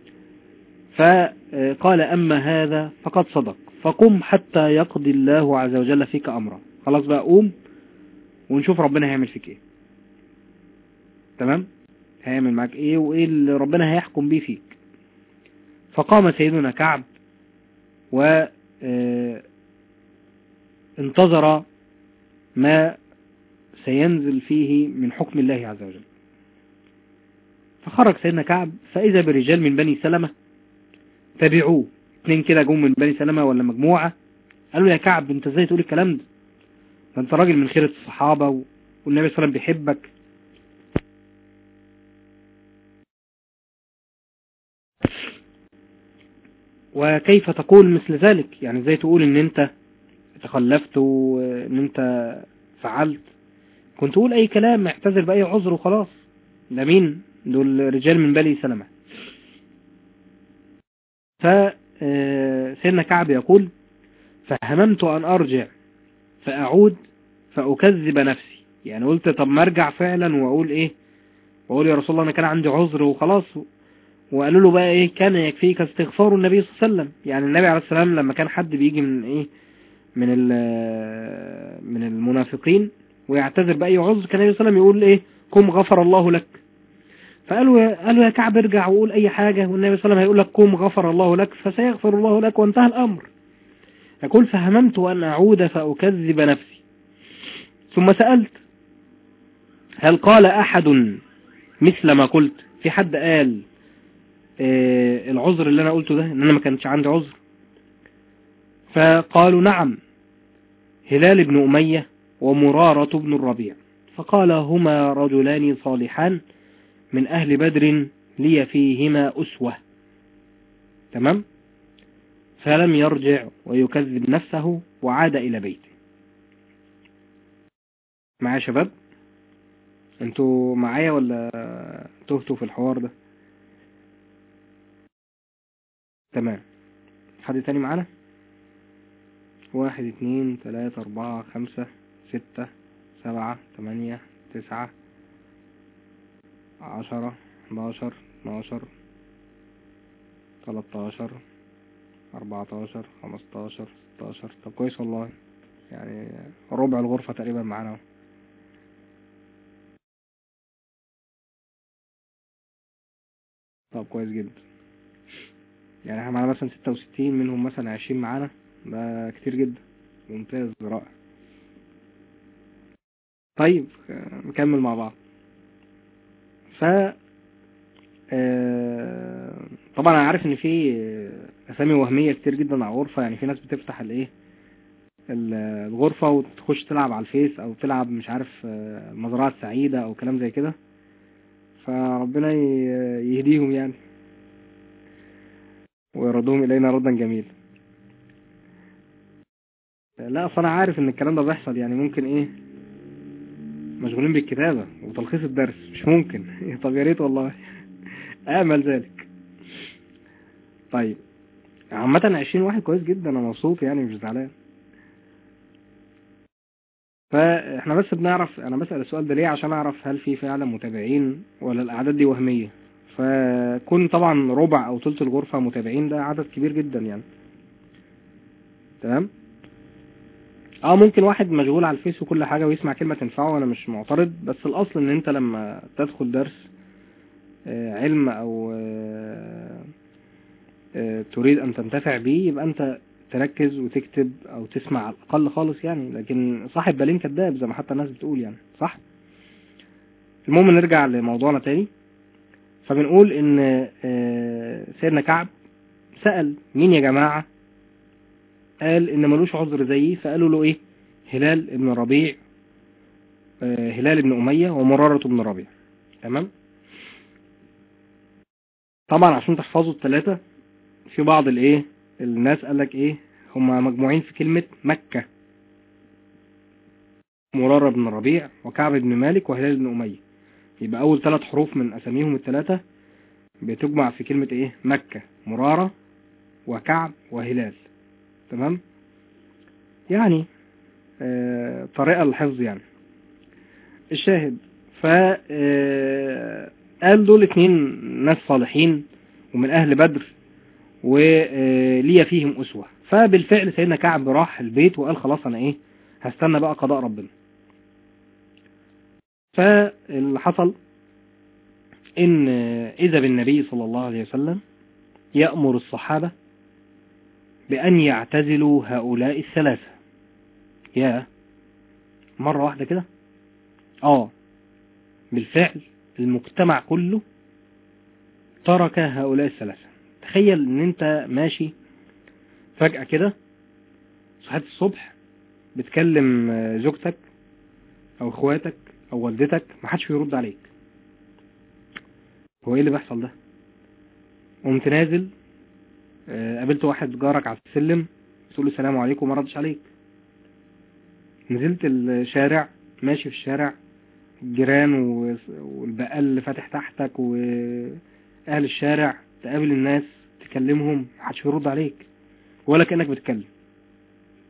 فقال أما هذا فقد صدق فقم حتى يقضي الله عز وجل فيك أمرا خلاص بقى قوم ونشوف ربنا هيعمل فيك ايه تمام هيعمل معاك ايه وايه اللي ربنا هيحكم بيه فيك فقام سيدنا كعب و آه، انتظر ما سينزل فيه من حكم الله عز وجل فخرج سيدنا كعب فإذا برجال من بني سلمة تبعوه اتنين كده جم من بني سلمة ولا مجموعة قالوا يا كعب انت ازاي تقول الكلام ده ده انت راجل من خيرة الصحابة و- والنبي صلى الله عليه وسلم بيحبك وكيف تقول مثل ذلك يعني ازاي تقول ان انت تخلفت وان انت فعلت كنت تقول اي كلام اعتذر باي عذر وخلاص ده مين دول رجال من بني سلمة ف آه، سيدنا كعب يقول فهممت أن أرجع فأعود فأكذب نفسي يعني قلت طب ما أرجع فعلا وأقول إيه وأقول يا رسول الله أنا كان عندي عذر وخلاص وقالوا له بقى إيه كان يكفيك استغفار النبي صلى الله عليه وسلم يعني النبي عليه السلام لما كان حد بيجي من إيه من من المنافقين ويعتذر بأي عذر كان النبي صلى الله عليه وسلم يقول إيه قم غفر الله لك فقالوا قالوا يا كعب ارجع وقول أي حاجة والنبي صلى الله عليه وسلم هيقول لك قم غفر الله لك فسيغفر الله لك وانتهى الأمر يقول فهممت أن أعود فأكذب نفسي ثم سألت هل قال أحد مثل ما قلت في حد قال آه العذر اللي أنا قلته ده إن أنا ما كانش عندي عذر فقالوا نعم هلال بن أمية ومرارة بن الربيع فقال هما رجلان صالحان من أهل بدر لي فيهما أسوة تمام فلم يرجع ويكذب نفسه وعاد إلى بيته معايا شباب انتوا معايا ولا تهتوا في الحوار ده تمام حد تاني معانا واحد اتنين تلاتة اربعة خمسة ستة سبعة تمانية تسعة عشرة حداشر اتناشر تلاتاشر اربعتاشر خمستاشر ستاشر طب كويس والله يعني ربع الغرفة تقريبا معانا طب كويس جدا يعني احنا معانا مثلا ستة وستين منهم مثلا عشرين معانا ده كتير جدا ممتاز رائع طيب نكمل مع بعض ف طبعا انا عارف ان في اسامي وهميه كتير جدا على الغرفه يعني في ناس بتفتح الايه الغرفه وتخش تلعب على الفيس او تلعب مش عارف المزرعه السعيده او كلام زي كده فربنا يهديهم يعني ويردهم الينا ردا جميلا لا اصل انا عارف ان الكلام ده بيحصل يعني ممكن ايه مشغولين بالكتابة وتلخيص الدرس مش ممكن طب يا ريت والله امل ذلك طيب عامة عشرين واحد كويس جدا انا مبسوط يعني مش زعلان فاحنا بس بنعرف انا بسأل السؤال ده ليه عشان اعرف هل في فعلا متابعين ولا الاعداد دي وهمية فكون طبعا ربع او ثلث الغرفة متابعين ده عدد كبير جدا يعني تمام اه ممكن واحد مشغول على الفيس وكل حاجة ويسمع كلمة تنفعه وانا مش معترض بس الاصل ان انت لما تدخل درس علم او تريد ان تنتفع بيه يبقى انت تركز وتكتب او تسمع على الاقل خالص يعني لكن صاحب بالين كذاب زي ما حتى الناس بتقول يعني صح المهم نرجع لموضوعنا تاني فبنقول ان سيدنا كعب سأل مين يا جماعة قال ان ملوش عذر زيي فقالوا له ايه هلال ابن ربيع هلال ابن امية ومرارة ابن ربيع تمام طبعا عشان تحفظوا الثلاثة في بعض الايه الناس قال لك ايه هما مجموعين في كلمة مكة مرارة بن ربيع وكعب بن مالك وهلال بن أمية يبقى أول ثلاث حروف من أساميهم الثلاثة بتجمع في كلمة إيه مكة مرارة وكعب وهلال تمام يعني آه طريقة للحفظ يعني الشاهد ف آه قال دول اتنين ناس صالحين ومن أهل بدر وليا فيهم أسوة فبالفعل سيدنا كعب راح البيت وقال خلاص أنا إيه هستنى بقى قضاء ربنا فاللي حصل إن إذا بالنبي صلى الله عليه وسلم يأمر الصحابة بأن يعتزلوا هؤلاء الثلاثة يا مرة واحدة كده آه بالفعل المجتمع كله ترك هؤلاء الثلاثة تخيل ان انت ماشي فجأة كده صحيت الصبح بتكلم زوجتك او اخواتك او والدتك محدش بيرد عليك هو ايه اللي بيحصل ده قمت نازل قابلت واحد جارك على السلم تقول له السلام عليكم ما ردش عليك نزلت الشارع ماشي في الشارع الجيران والبقال اللي فاتح تحتك واهل الشارع تقابل الناس تكلمهم محدش بيرد عليك ولا كأنك بتتكلم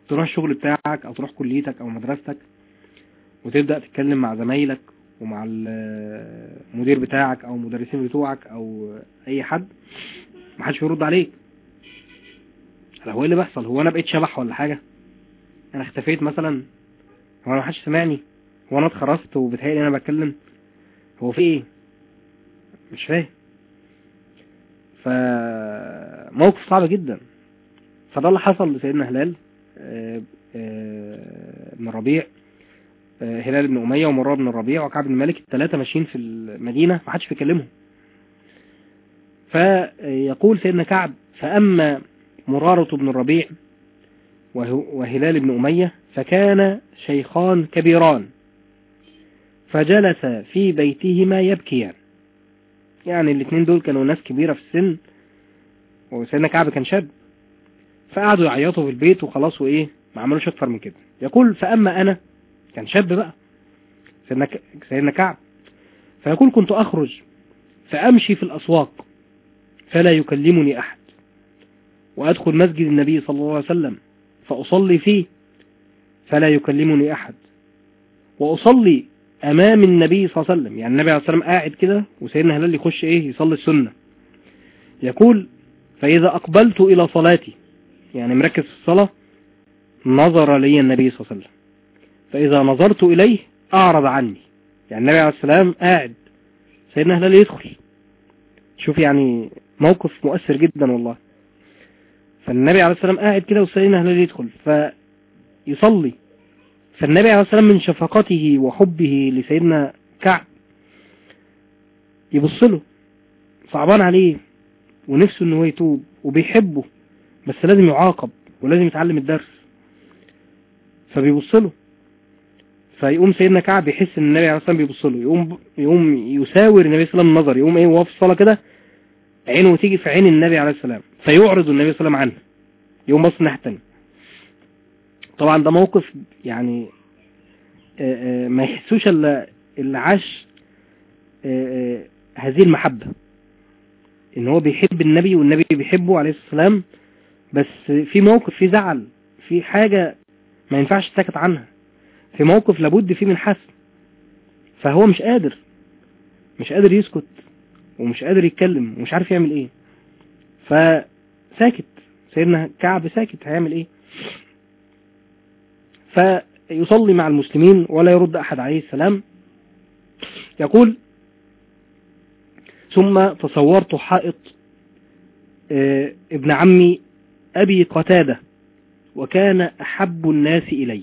تروح الشغل بتاعك او تروح كليتك او مدرستك وتبدأ تتكلم مع زمايلك ومع المدير بتاعك او المدرسين بتوعك او اي حد محدش يرد عليك طب هو ايه اللي بيحصل هو انا بقيت شبح ولا حاجة انا اختفيت مثلا هو انا محدش سمعني هو انا اتخرجت وبتهيألي انا بتكلم هو في ايه مش فاهم فموقف صعب جدا فده اللي حصل لسيدنا هلال آه، آه، بن ربيع آه، هلال بن أمية ومرار بن الربيع وكعب بن مالك الثلاثة ماشيين في المدينة ما حدش بيكلمهم فيقول سيدنا كعب فأما مرارة بن الربيع وه- وهلال بن أمية فكان شيخان كبيران فجلس في بيتهما يبكيان يعني الاثنين دول كانوا ناس كبيرة في السن وسيدنا كعب كان شاب فقعدوا يعيطوا في البيت وخلاص وايه ما عملوش اكتر من كده يقول فاما انا كان شاب بقى سيدنا ك- سيدنا كعب فيقول كنت اخرج فامشي في الاسواق فلا يكلمني احد وادخل مسجد النبي صلى الله عليه وسلم فاصلي فيه فلا يكلمني احد واصلي امام النبي صلى الله عليه وسلم يعني النبي عليه الصلاه والسلام قاعد كده وسيدنا هلال يخش ايه يصلي السنه يقول فاذا اقبلت الى صلاتي يعني مركز في الصلاه نظر لي النبي صلى الله عليه وسلم فاذا نظرت اليه اعرض عني يعني النبي عليه السلام قاعد سيدنا هلال يدخل شوف يعني موقف مؤثر جدا والله فالنبي عليه السلام قاعد كده وسيدنا هلال يدخل فيصلي فالنبي عليه السلام من شفقته وحبه لسيدنا كعب يبص له صعبان عليه ونفسه ان هو يتوب وبيحبه بس لازم يعاقب ولازم يتعلم الدرس فبيبص له فيقوم سيدنا كعب يحس ان النبي عليه الصلاه والسلام بيبص له يقوم يقوم يساور النبي صلى الله عليه وسلم النظر يقوم ايه وهو في الصلاه كده عينه تيجي في عين النبي عليه السلام فيعرض النبي صلى الله عليه وسلم عنه يقوم بص الناحيه الثانيه طبعا ده موقف يعني آه، آه، ما يحسوش الا اللي عاش آه، آه، هذه المحبة ان هو بيحب النبي والنبي بيحبه عليه الصلاة والسلام بس في موقف في زعل في حاجة ما ينفعش تسكت عنها في موقف لابد فيه من حسم فهو مش قادر مش قادر يسكت ومش قادر يتكلم ومش عارف يعمل ايه فساكت سيدنا كعب ساكت هيعمل ايه فيصلي مع المسلمين ولا يرد أحد عليه السلام يقول ثم تصورت حائط آه، ابن عمي أبي قتادة وكان أحب الناس إلي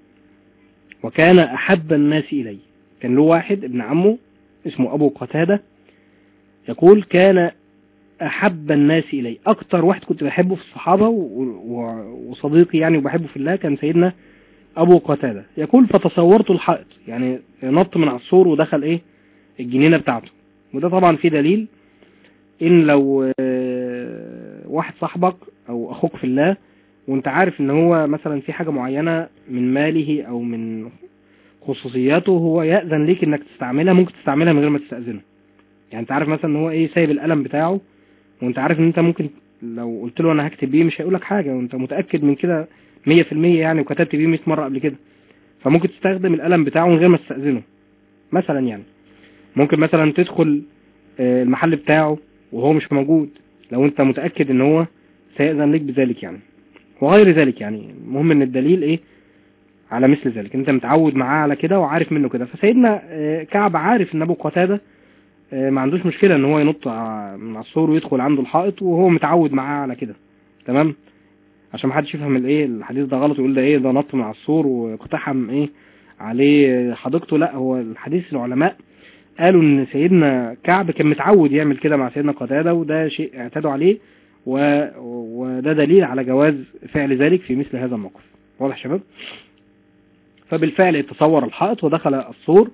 وكان أحب الناس إلي كان له واحد ابن عمه اسمه أبو قتادة يقول كان أحب الناس إلي أكتر واحد كنت بحبه في الصحابة و- و- وصديقي يعني وبحبه في الله كان سيدنا أبو قتادة يقول فتصورت الحائط يعني نط من على السور ودخل إيه الجنينة بتاعته وده طبعا فيه دليل إن لو آه، واحد صاحبك أو أخوك في الله وأنت عارف إن هو مثلا في حاجة معينة من ماله أو من خصوصياته هو يأذن ليك إنك تستعملها ممكن تستعملها من غير ما تستأذنه يعني أنت عارف مثلا إن هو إيه سايب القلم بتاعه وأنت عارف إن أنت ممكن لو قلت له أنا هكتب بيه مش هيقولك حاجة وأنت متأكد من كده مية في المية يعني وكتبت بيه 100 مرة قبل كده فممكن تستخدم القلم بتاعه من غير ما تستأذنه مثلا يعني ممكن مثلا تدخل آه، المحل بتاعه وهو مش موجود لو انت متأكد ان هو سيأذن لك بذلك يعني وغير ذلك يعني المهم ان الدليل ايه على مثل ذلك انت متعود معاه على كده وعارف منه كده فسيدنا آه، كعب عارف ان ابو قتادة آه، ما عندوش مشكلة ان هو ينط ع- من على السور ويدخل عنده الحائط وهو متعود معاه على كده تمام عشان محدش يفهم الايه الحديث ده غلط ويقول ده ايه ده نط من على السور واقتحم ايه عليه حديقته لا هو الحديث العلماء قالوا ان سيدنا كعب كان متعود يعمل كده مع سيدنا قتادة وده شيء اعتادوا عليه و... وده دليل على جواز فعل ذلك في مثل هذا الموقف واضح يا شباب فبالفعل تصور الحائط ودخل السور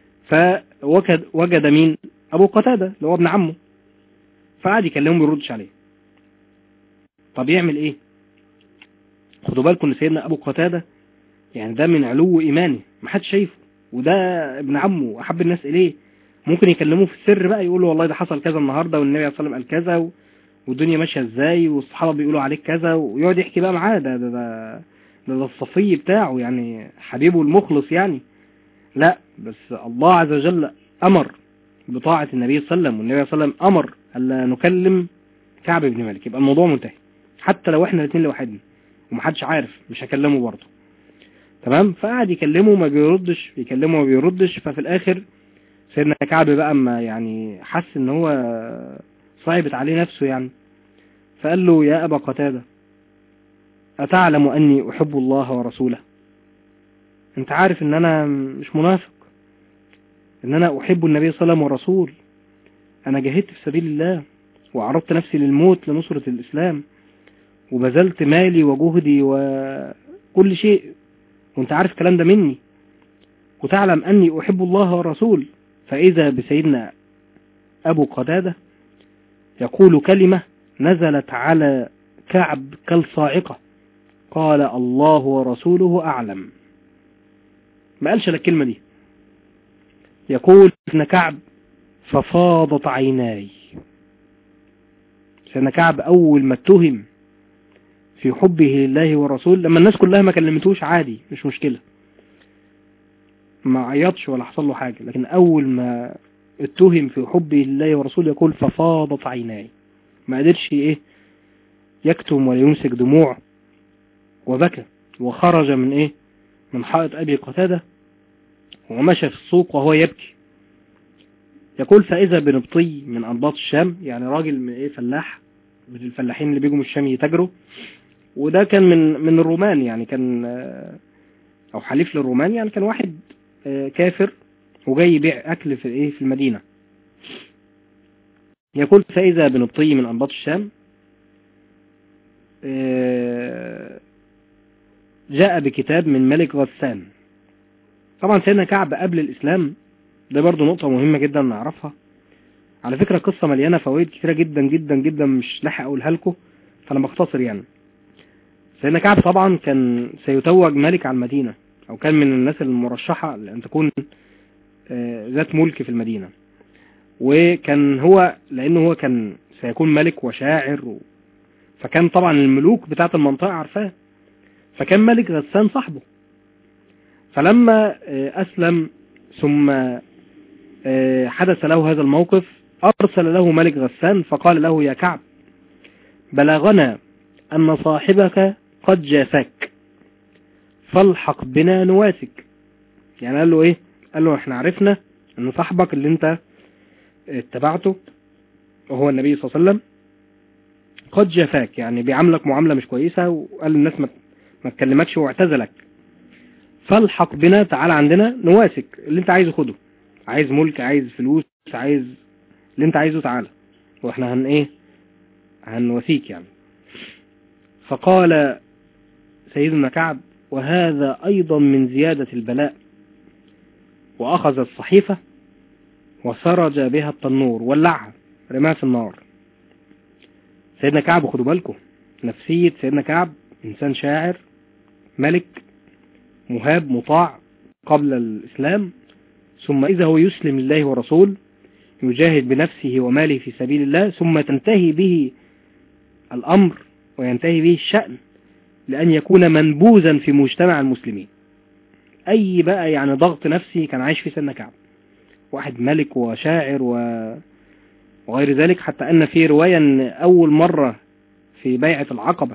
فوجد وجد مين ابو قتادة اللي هو ابن عمه فقعد يكلمه ما يردش عليه طب يعمل ايه خدوا بالكم ان سيدنا ابو قتادة يعني ده من علو ايمانه ما حدش شايفه وده ابن عمه احب الناس اليه ممكن يكلموه في السر بقى يقولوا والله ده حصل كذا النهارده والنبي عليه الصلاه والسلام قال كذا و... والدنيا ماشيه ازاي والصحابه بيقولوا عليك كذا ويقعد يحكي بقى معاه ده ده ده, ده ده الصفي بتاعه يعني حبيبه المخلص يعني لا بس الله عز وجل امر بطاعة النبي صلى الله عليه وسلم والنبي صلى الله عليه وسلم امر الا نكلم كعب بن مالك يبقى الموضوع منتهي حتى لو احنا الاثنين لوحدنا ومحدش عارف مش هكلمه برضه تمام فقعد يكلمه ما بيردش يكلمه ما بيردش ففي الاخر سيدنا كعب بقى اما يعني حس ان هو صعبت عليه نفسه يعني فقال له يا ابا قتادة اتعلم اني احب الله ورسوله انت عارف ان انا مش منافق ان انا احب النبي صلى الله عليه وسلم ورسول انا جاهدت في سبيل الله وعرضت نفسي للموت لنصرة الاسلام وبذلت مالي وجهدي وكل شيء وانت عارف الكلام ده مني وتعلم اني احب الله والرسول فاذا بسيدنا ابو قتادة يقول كلمة نزلت على كعب كالصاعقة قال الله ورسوله اعلم ما قالش لك الكلمة دي يقول ابن كعب ففاضت عيناي سيدنا كعب اول ما اتهم في حبه لله ورسول لما الناس كلها ما كلمتوش عادي مش مشكلة ما عيطش ولا حصل له حاجة لكن اول ما اتهم في حبه لله ورسوله يقول ففاضت عيناي ما قدرش ايه يكتم ولا يمسك دموع وبكى وخرج من ايه من حائط ابي قتادة ومشى في السوق وهو يبكي يقول فاذا بنبطي من انباط الشام يعني راجل من ايه فلاح من الفلاحين اللي بيجوا من الشام يتاجروا وده كان من من الرومان يعني كان او حليف للرومان يعني كان واحد كافر وجاي يبيع اكل في ايه في المدينة يقول فاذا بنبطي من انباط الشام جاء بكتاب من ملك غسان طبعا سيدنا كعب قبل الاسلام ده برضو نقطة مهمة جدا نعرفها على فكرة القصة مليانة فوائد كتيرة جدا جدا جدا مش لاحق اقولها لكم فانا بختصر يعني سيدنا كعب طبعا كان سيتوج ملك على المدينة او كان من الناس المرشحة لان تكون ذات ملك في المدينة وكان هو لانه هو كان سيكون ملك وشاعر و... فكان طبعا الملوك بتاعت المنطقة عارفاه فكان ملك غسان صاحبه فلما اسلم ثم حدث له هذا الموقف ارسل له ملك غسان فقال له يا كعب بلغنا ان صاحبك قد جافاك فالحق بنا نواسك يعني قال له ايه قال له احنا عرفنا ان صاحبك اللي انت اتبعته وهو النبي صلى الله عليه وسلم قد جافاك يعني بيعاملك معاملة مش كويسة وقال للناس ما ما تكلمكش واعتزلك فالحق بنا تعال عندنا نواسك اللي انت عايزه خده عايز ملك عايز فلوس عايز اللي انت عايزه تعالى واحنا هن ايه هنواسيك يعني فقال سيدنا كعب وهذا ايضا من زيادة البلاء واخذ الصحيفة وسرج بها التنور ولعها رماها في النار سيدنا كعب خدوا بالكم نفسية سيدنا كعب انسان شاعر ملك مهاب مطاع قبل الاسلام ثم اذا هو يسلم الله ورسول يجاهد بنفسه وماله في سبيل الله ثم تنتهي به الامر وينتهي به الشأن لان يكون منبوذا في مجتمع المسلمين اي بقى يعني ضغط نفسي كان عايش في سيدنا كعب واحد ملك وشاعر و... وغير ذلك حتى ان في رواية ان اول مرة في بيعة العقبة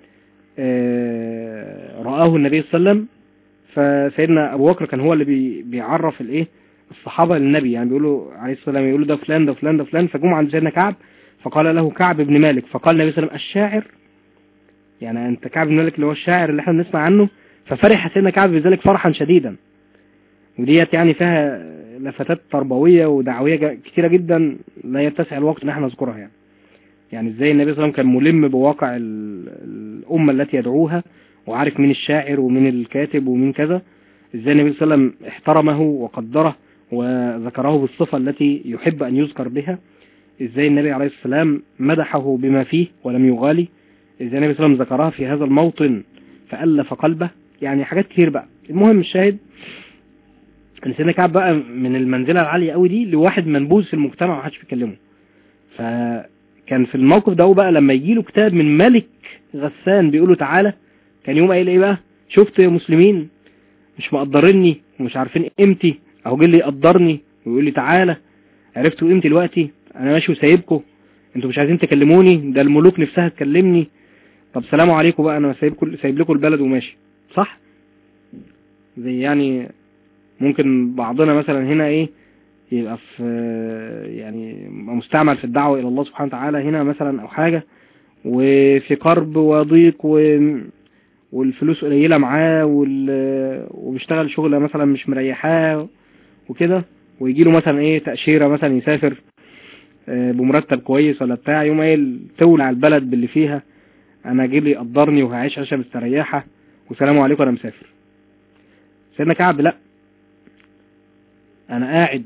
رآه النبي صلى الله عليه وسلم فسيدنا ابو بكر كان هو اللي بي... بيعرف الايه الصحابة للنبي يعني بيقولوا عليه الصلاة والسلام يقولوا ده فلان ده فلان ده فلان فجم عند سيدنا كعب فقال له كعب بن مالك فقال النبي صلى الله عليه وسلم الشاعر يعني انت كعب بن مالك اللي هو الشاعر اللي احنا بنسمع عنه ففرح سيدنا كعب بذلك فرحا شديدا وديت يعني فيها لفتات تربوية ودعوية كتيرة جدا لا يتسع الوقت ان احنا نذكرها يعني يعني ازاي النبي صلى الله عليه وسلم كان ملم بواقع الأمة التي يدعوها وعارف مين الشاعر ومين الكاتب ومين كذا ازاي النبي صلى الله عليه وسلم احترمه وقدره وذكره بالصفة التي يحب أن يذكر بها ازاي النبي عليه السلام مدحه بما فيه ولم يغالي ازاي النبي صلى الله عليه وسلم ذكرها في هذا الموطن فألف قلبه يعني حاجات كتير بقى المهم الشاهد ان سيدنا كعب بقى من المنزلة العالية قوي دي لواحد منبوذ في المجتمع ومحدش بيكلمه فكان في الموقف ده بقى لما يجي له كتاب من ملك غسان بيقول له تعالى كان يوم قايل ايه بقى شفت مسلمين مش مقدريني ومش عارفين قيمتي اهو جه اللي يقدرني ويقول لي تعالى عرفتوا قيمتي دلوقتي انا ماشي وسايبكم انتوا مش عايزين تكلموني ده الملوك نفسها تكلمني طب سلام عليكم بقى انا سايبكم سايب لكم البلد وماشي صح زي يعني ممكن بعضنا مثلا هنا ايه يبقى في يعني مستعمل في الدعوة الى الله سبحانه وتعالى هنا مثلا او حاجة وفي كرب وضيق و والفلوس قليلة معاه وال... وبيشتغل شغلة مثلا مش مريحاه وكده ويجي له مثلا ايه تأشيرة مثلا يسافر آه، بمرتب كويس ولا بتاع يوم قايل تولع البلد باللي فيها انا اجيب لي يقدرني وهعيش عيشه مستريحه وسلام عليكم انا مسافر سيدنا كعب لا انا قاعد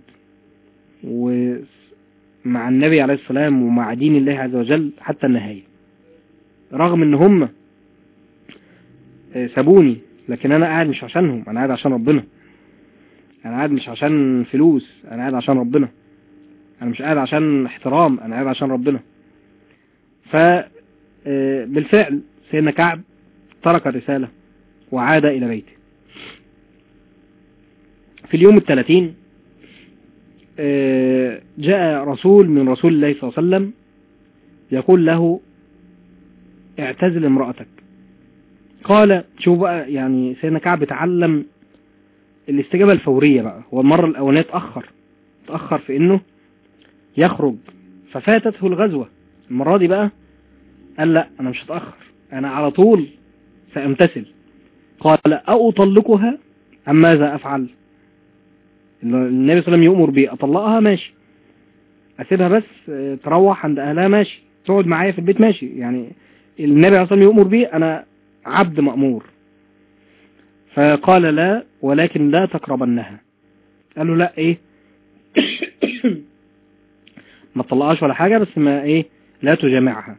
ومع النبي عليه السلام ومع دين الله عز وجل حتى النهايه رغم ان هم آه، سابوني لكن انا قاعد مش عشانهم انا قاعد عشان ربنا انا قاعد مش عشان فلوس انا قاعد عشان ربنا انا مش قاعد عشان احترام انا قاعد عشان ربنا ف آه، بالفعل سيدنا كعب ترك الرسالة وعاد الى بيته في اليوم الثلاثين آه، جاء رسول من رسول الله صلى الله عليه وسلم يقول له اعتزل امرأتك قال شوف بقى يعني سيدنا كعب تعلم الاستجابة الفورية بقى هو المرة الأولانية اتأخر اتأخر في انه يخرج ففاتته الغزوة المرة دي بقى قال لا انا مش هتأخر انا على طول سأمتثل قال أطلقها أم ماذا أفعل النبي صلى الله عليه وسلم يؤمر بي أطلقها ماشي أسيبها بس آه، تروح عند أهلها ماشي تقعد معايا في البيت ماشي يعني النبي صلى الله عليه وسلم يؤمر بي أنا عبد مأمور فقال لا ولكن لا تقربنها قال له لا ايه ما تطلقهاش ولا حاجة بس ما ايه لا تجامعها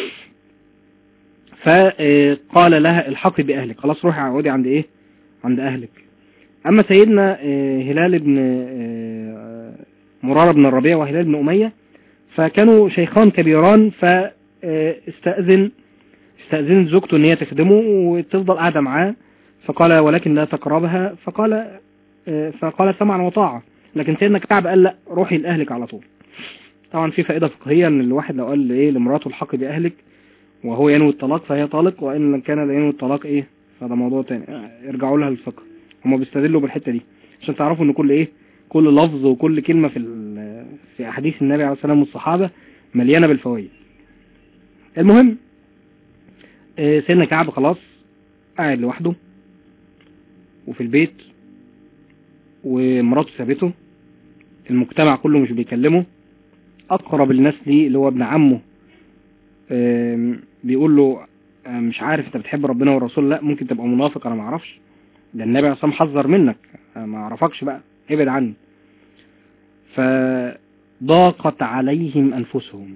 فقال لها الحقي بأهلك خلاص روحي اقعدي عند ايه عند أهلك أما سيدنا آه، هلال بن آه، مرارة بن الربيع وهلال بن أمية فكانوا شيخان كبيران فاستأذن استأذنت زوجته ان هي تخدمه وتفضل قاعدة معاه فقال ولكن لا تقربها فقال آه، فقال سمعا وطاعة لكن سيدنا كعب قال لا روحي لأهلك على طول طبعا في فائدة فقهية ان الواحد لو قال ايه لمراته الحق بأهلك وهو ينوي الطلاق فهي طالق وان كان لا ينوي الطلاق ايه فده موضوع تاني آه، ارجعوا لها الفقه هما بيستدلوا بالحتة دي عشان تعرفوا ان كل ايه كل لفظ وكل كلمة في ال- في احاديث النبي عليه الصلاة والسلام والصحابة مليانة بالفوائد المهم آه، سيدنا كعب خلاص قاعد لوحده وفي البيت ومراته سابته المجتمع كله مش بيكلمه اقرب الناس ليه اللي هو ابن عمه آم، بيقول له آم، مش عارف انت بتحب ربنا والرسول لا ممكن تبقى منافق انا ما اعرفش ده النبي عليه الصلاه والسلام حذر منك أنا ما اعرفكش بقى ابعد عني فضاقت عليهم انفسهم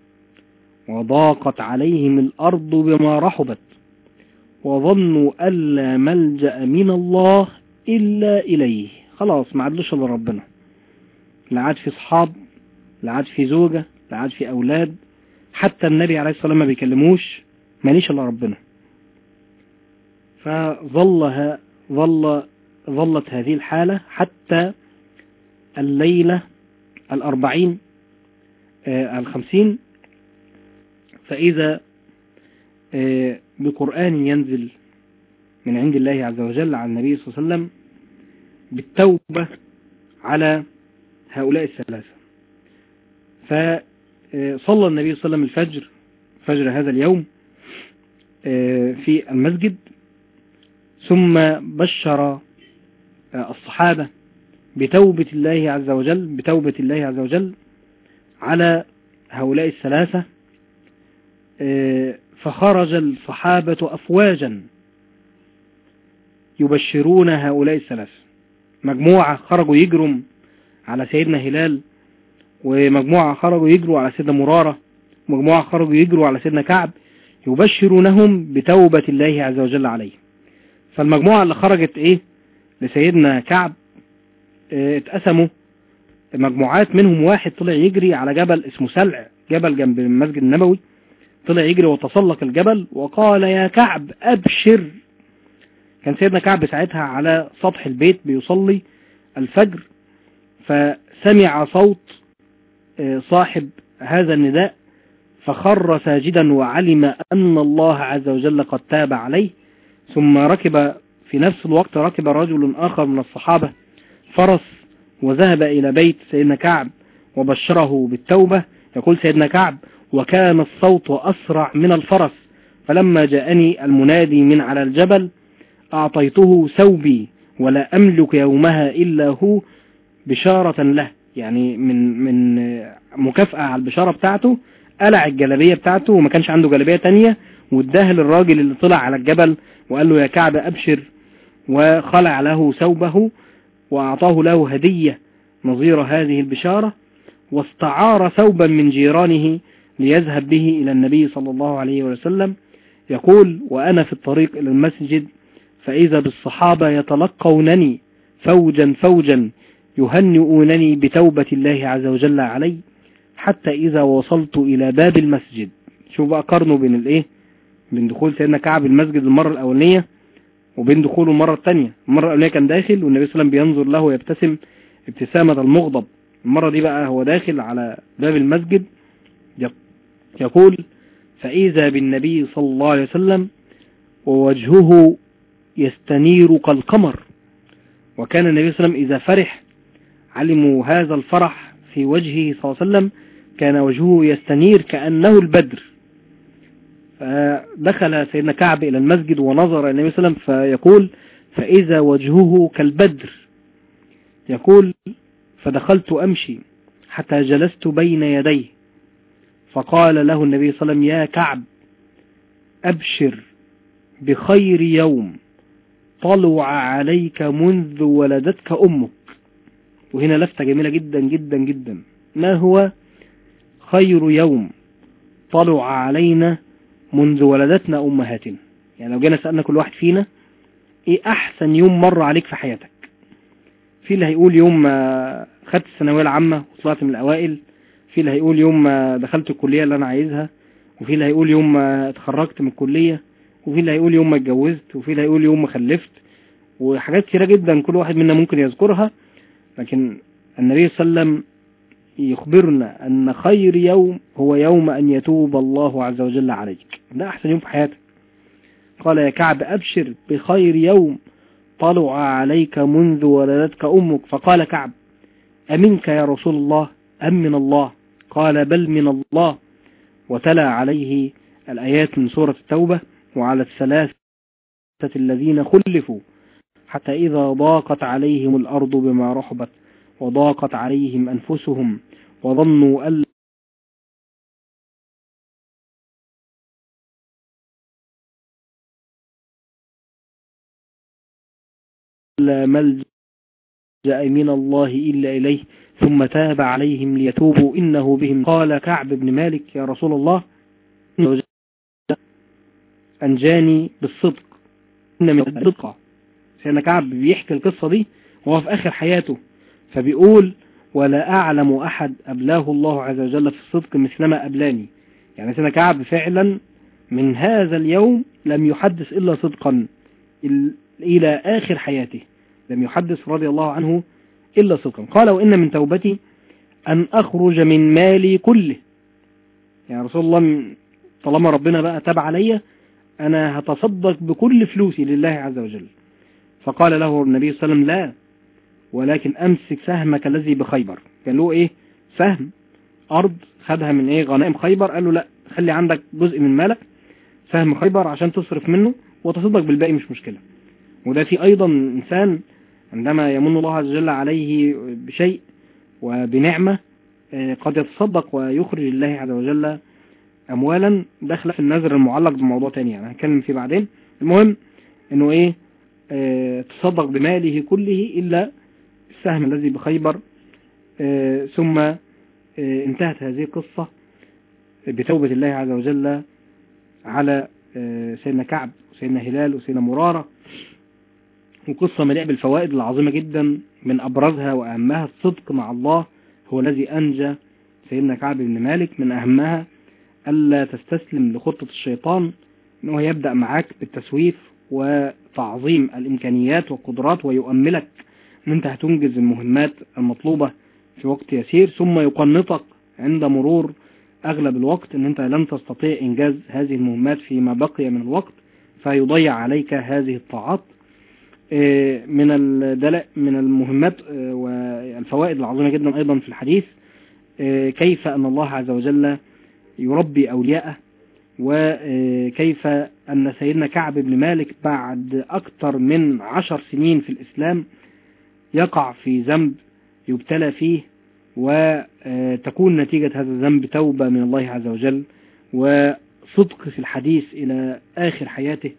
وضاقت عليهم الارض بما رحبت وظنوا ألا ملجأ من الله إلا إليه خلاص ما عادلوش إلا ربنا لا عاد في صحاب لا عاد في زوجة لا عاد في أولاد حتى النبي عليه الصلاة والسلام ما بيكلموش ماليش إلا ربنا فظلها ظل ظلت هذه الحالة حتى الليلة الأربعين آه الخمسين فإذا آه بقرآن ينزل من عند الله عز وجل على النبي صلى الله عليه وسلم بالتوبة على هؤلاء الثلاثة فصلى النبي صلى الله عليه وسلم الفجر فجر هذا اليوم آه، في المسجد ثم بشر آه، الصحابة بتوبة الله عز وجل بتوبة الله عز وجل على هؤلاء الثلاثة آه، فخرج الصحابة أفواجا يبشرون هؤلاء الثلاثة مجموعة خرجوا يجروا على سيدنا هلال ومجموعة خرجوا يجروا على سيدنا مرارة ومجموعة خرجوا يجروا على سيدنا كعب يبشرونهم بتوبة الله عز وجل عليه فالمجموعة اللي خرجت ايه لسيدنا كعب اه اتقسموا مجموعات منهم واحد طلع يجري على جبل اسمه سلع جبل جنب المسجد النبوي طلع يجري وتسلق الجبل وقال يا كعب أبشر كان سيدنا كعب ساعتها على سطح البيت بيصلي الفجر فسمع صوت آه، صاحب هذا النداء فخر ساجدا وعلم أن الله عز وجل قد تاب عليه ثم ركب في نفس الوقت ركب رجل آخر من الصحابة فرس وذهب إلى بيت سيدنا كعب وبشره بالتوبة يقول سيدنا كعب وكان الصوت أسرع من الفرس فلما جاءني المنادي من على الجبل أعطيته ثوبي ولا أملك يومها إلا هو بشارة له يعني من من مكافأة على البشارة بتاعته قلع الجلابية بتاعته وما كانش عنده جلابية تانية واداها للراجل اللي طلع على الجبل وقال له يا كعب أبشر وخلع له ثوبه وأعطاه له هدية نظير هذه البشارة واستعار ثوبا من جيرانه ليذهب به إلى النبي صلى الله عليه وسلم يقول وأنا في الطريق إلى المسجد فإذا بالصحابة يتلقونني فوجا فوجا يهنئونني بتوبة الله عز وجل علي حتى إذا وصلت إلى باب المسجد شوف بقى قارنوا بين الإيه بين دخول سيدنا كعب المسجد المرة الأولانية وبين دخوله المرة الثانية المرة الأولانية كان داخل والنبي صلى الله عليه وسلم بينظر له ويبتسم ابتسامة المغضب المرة دي بقى هو داخل على باب المسجد يقول فإذا بالنبي صلى الله عليه وسلم ووجهه يستنير كالقمر وكان النبي صلى الله عليه وسلم إذا فرح علموا هذا الفرح في وجهه صلى الله عليه وسلم كان وجهه يستنير كأنه البدر فدخل سيدنا كعب إلى المسجد ونظر إلى النبي صلى الله عليه وسلم فيقول فإذا وجهه كالبدر يقول فدخلت أمشي حتى جلست بين يديه فقال له النبي صلى الله عليه وسلم يا كعب أبشر بخير يوم طلع عليك منذ ولدتك أمك وهنا لفتة جميلة جدا جدا جدا ما هو خير يوم طلع علينا منذ ولدتنا أمهاتنا يعني لو جينا سألنا كل واحد فينا ايه احسن يوم مر عليك في حياتك في اللي هيقول يوم ما خدت الثانويه العامه وطلعت من الاوائل في اللي هيقول يوم ما دخلت الكليه اللي انا عايزها وفي اللي هيقول يوم ما اتخرجت من الكليه وفي اللي هيقول يوم ما اتجوزت وفي اللي هيقول يوم ما خلفت وحاجات كتيره جدا كل واحد منا ممكن يذكرها لكن النبي صلى الله عليه وسلم يخبرنا أن خير يوم هو يوم أن يتوب الله عز وجل عليك ده أحسن يوم في حياتك قال يا كعب أبشر بخير يوم طلع عليك منذ ولدتك أمك فقال كعب أمنك يا رسول الله أم من الله قال بل من الله وتلا عليه الآيات من سورة التوبة وعلى الثلاثة الذين خلفوا حتى إذا ضاقت عليهم الأرض بما رحبت وضاقت عليهم أنفسهم وظنوا أن لا ملجأ من الله إلا إليه ثم تاب عليهم ليتوبوا إنه بهم قال كعب بن مالك يا رسول الله أنجاني بالصدق إن من الصدق سيدنا كعب بيحكي القصة دي وهو في آخر حياته فبيقول ولا أعلم أحد أبلاه الله عز وجل في الصدق مثلما أبلاني يعني سيدنا كعب فعلا من هذا اليوم لم يحدث إلا صدقا إلى آخر حياته لم يحدث رضي الله عنه إلا صدقا قال وإن من توبتي أن أخرج من مالي كله يعني رسول الله طالما ربنا بقى تاب عليا أنا هتصدق بكل فلوسي لله عز وجل فقال له النبي صلى الله عليه وسلم لا ولكن أمسك سهمك الذي بخيبر كان له إيه سهم أرض خدها من إيه غنائم خيبر قال له لا خلي عندك جزء من مالك سهم خيبر عشان تصرف منه وتصدق بالباقي مش مشكلة وده في أيضا إنسان عندما يمن الله عز وجل عليه بشيء وبنعمة قد يتصدق ويخرج الله عز وجل أموالا داخله في النذر المعلق بموضوع تاني يعني هنتكلم فيه بعدين المهم انه ايه اه تصدق بماله كله الا السهم الذي بخيبر اه ثم اه انتهت هذه القصة بتوبة الله عز وجل على سيدنا كعب وسيدنا هلال وسيدنا مرارة وقصة مليئة بالفوائد العظيمة جدا من أبرزها وأهمها الصدق مع الله هو الذي أنجى سيدنا كعب بن مالك من أهمها ألا تستسلم لخطة الشيطان أنه يبدأ معاك بالتسويف وتقطيع تعظيم الإمكانيات والقدرات ويؤملك أن أنت هتنجز المهمات المطلوبة في وقت يسير ثم يقنطك عند مرور أغلب الوقت أن أنت لن تستطيع إنجاز هذه المهمات فيما بقي من الوقت فيضيع عليك هذه الطاعات آه، من الدلاء من المهمات آه، والفوائد العظيمة جدا أيضا في الحديث آه، كيف أن الله عز وجل يربي أولياءه وكيف أن سيدنا كعب بن مالك بعد أكثر من عشر سنين في الإسلام يقع في ذنب يبتلى فيه وتكون نتيجة هذا الذنب توبة من الله عز وجل وصدق في الحديث إلى آخر حياته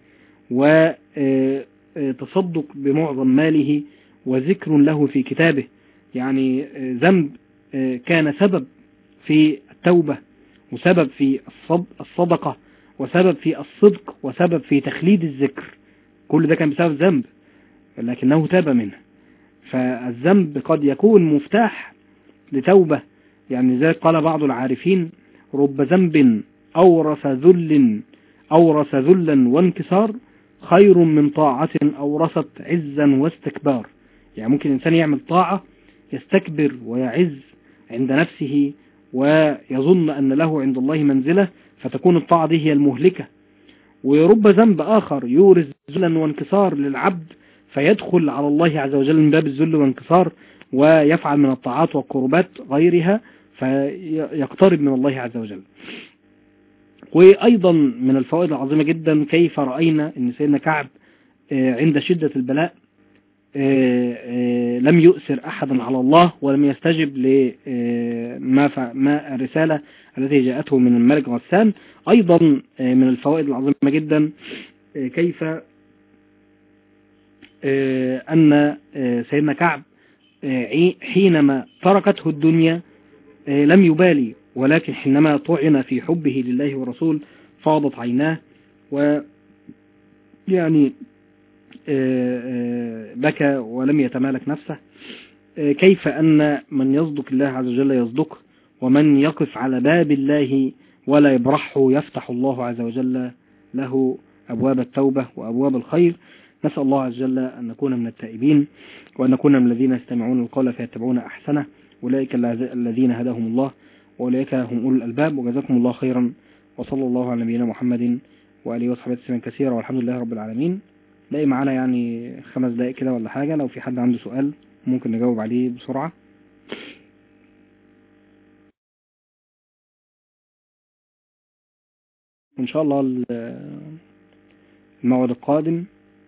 وتصدق بمعظم ماله وذكر له في كتابه يعني ذنب كان سبب في التوبة وسبب في الصد- الصدقة وسبب في الصدق وسبب في تخليد الذكر كل ده كان بسبب ذنب لكنه تاب منه فالذنب قد يكون مفتاح لتوبة يعني ذلك قال بعض العارفين رب ذنب أورث ذل أورث ذلا وانكسار خير من طاعة أورثت عزا واستكبار يعني ممكن الإنسان يعمل طاعة يستكبر ويعز عند نفسه ويظن أن له عند الله منزلة فتكون الطاعة دي هي المهلكة ورب ذنب آخر يورث ذلا وانكسار للعبد فيدخل على الله عز وجل من باب الذل والانكسار ويفعل من الطاعات والقربات غيرها فيقترب من الله عز وجل وأيضا من الفوائد العظيمة جدا كيف رأينا أن سيدنا كعب آه، عند شدة البلاء آه، آه، لم يؤثر أحدا على الله ولم يستجب لما ف- ما الرسالة التي جاءته من الملك غسان أيضا آه، من الفوائد العظيمة جدا آه، كيف آه، أن آه، سيدنا كعب آه، عي- حينما تركته الدنيا آه، لم يبالي ولكن حينما طعن في حبه لله ورسول فاضت عيناه و يعني آه، آه، بكى ولم يتمالك نفسه آه، كيف أن من يصدق الله عز وجل يصدقه ومن يقف على باب الله ولا يبرحه يفتح الله عز وجل له أبواب التوبة وأبواب الخير نسأل الله عز وجل أن نكون من التائبين وأن نكون من الذين يستمعون القول فيتبعون أحسنه أولئك الذ- الذين هداهم الله وأولئك هم أولو الألباب وجزاكم الله خيرا وصلى الله على نبينا محمد وآله وصحبه تسليما كثيرا والحمد لله رب العالمين باقي معانا يعني خمس دقايق كده ولا حاجة لو في حد عنده سؤال ممكن نجاوب عليه بسرعة وإن شاء الله ال- الموعد القادم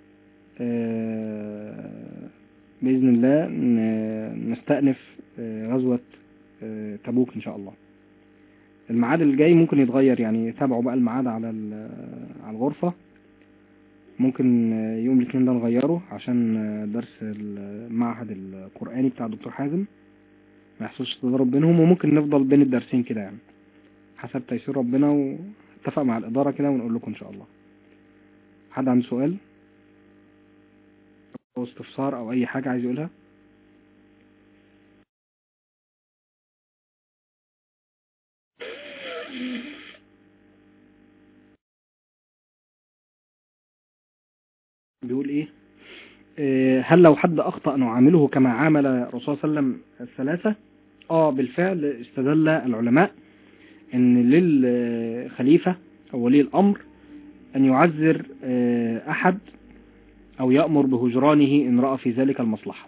آه، بإذن الله ن- نستأنف آه، غزوة آه، تبوك إن شاء الله الميعاد الجاي ممكن يتغير يعني تابعوا بقى الميعاد على ال- على الغرفة ممكن آه، يوم الاثنين ده نغيره عشان آه، درس المعهد القرآني بتاع الدكتور حازم ما يحصلش تضارب بينهم وممكن نفضل بين الدرسين كده يعني حسب تيسير ربنا واتفق مع الإدارة كده ونقول لكم إن شاء الله حد عنده سؤال أو استفسار أو أي حاجة عايز يقولها بيقول ايه آه، هل لو حد اخطأ نعامله كما عامل الرسول صلى الله عليه وسلم الثلاثة اه بالفعل استدل العلماء ان للخليفة او ولي الامر ان يعذر آه، احد او يأمر بهجرانه ان رأى في ذلك المصلحة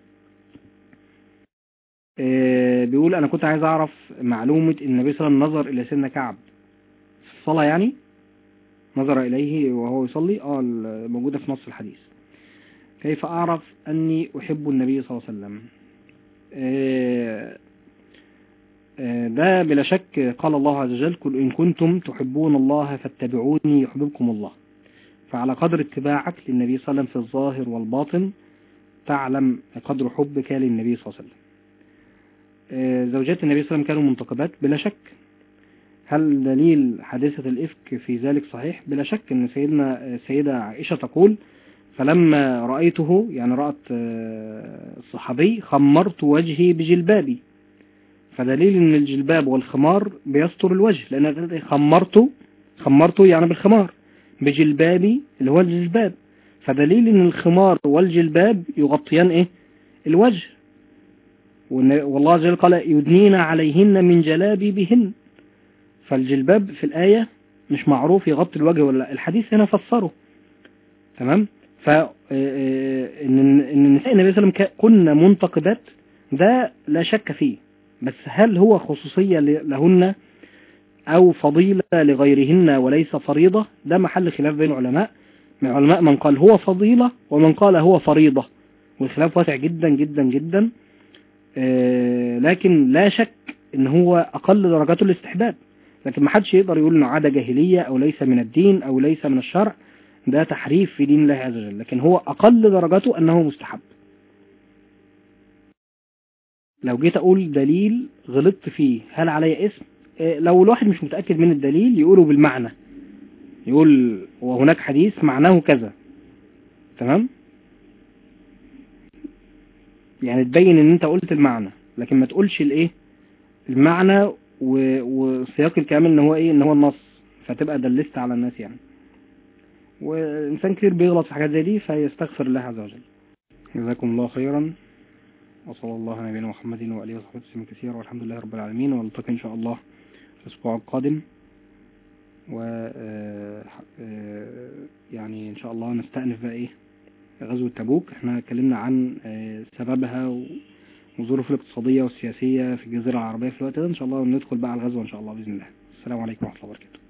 آه، بيقول انا كنت عايز اعرف معلومة ان النبي صلى الله عليه وسلم نظر الى سيدنا كعب في الصلاة يعني نظر إليه وهو يصلي اه ال- موجودة في نص الحديث كيف أعرف أني أحب النبي صلى الله عليه وسلم آه، آه، ده بلا شك قال الله عز وجل قل إن كنتم تحبون الله فاتبعوني يحببكم الله فعلى قدر اتباعك للنبي صلى الله عليه وسلم في الظاهر والباطن تعلم قدر حبك للنبي صلى الله عليه وسلم آه، زوجات النبي صلى الله عليه وسلم كانوا منتقبات بلا شك هل دليل حادثة الإفك في ذلك صحيح؟ بلا شك أن سيدنا السيدة عائشة تقول فلما رأيته يعني رأت آه، الصحابي خمرت وجهي بجلبابي فدليل أن الجلباب والخمار بيستر الوجه لأن خمرته خمرته يعني بالخمار بجلبابي اللي هو الجلباب فدليل ان الخمار والجلباب يغطيان ايه الوجه وإن- والله عز وجل قال يدنين عليهن من جلابيبهن فالجلباب في الآية مش معروف يغطي الوجه ولا لا. الحديث هنا فسره تمام ف آه، آه، ان ان نساء النبي صلى الله عليه وسلم كا- كن منتقبات ده لا شك فيه بس هل هو خصوصية ل- لهن او فضيلة لغيرهن وليس فريضة ده محل خلاف بين العلماء من العلماء من قال هو فضيلة ومن قال هو فريضة والخلاف واسع جدا جدا جدا آه، لكن لا شك ان هو اقل درجات الاستحباب لكن ما حدش يقدر يقول انه عادة جاهلية او ليس من الدين او ليس من الشرع ده تحريف في دين الله عز وجل لكن هو اقل درجته انه مستحب لو جيت اقول دليل غلطت فيه هل علي اسم آه، لو الواحد مش متأكد من الدليل يقوله بالمعنى يقول وهناك حديث معناه كذا تمام يعني تبين ان انت قلت المعنى لكن ما تقولش الايه المعنى و- والسياق الكامل ان هو ايه ان هو النص فتبقى دلست على الناس يعني وانسان كتير بيغلط في حاجات زي دي فيستغفر الله عز وجل جزاكم الله خيرا وصلى الله على نبينا محمد واله وصحبه وسلم كثيرا والحمد لله رب العالمين ونلتقي ان شاء الله في الاسبوع القادم و آه، آه، يعني ان شاء الله نستأنف بقى ايه غزوة تبوك احنا اتكلمنا عن آه، سببها و- والظروف الاقتصادية والسياسية في الجزيرة العربية في الوقت ده ان شاء الله ندخل بقى على الغزوة ان شاء الله بإذن الله السلام عليكم ورحمة الله وبركاته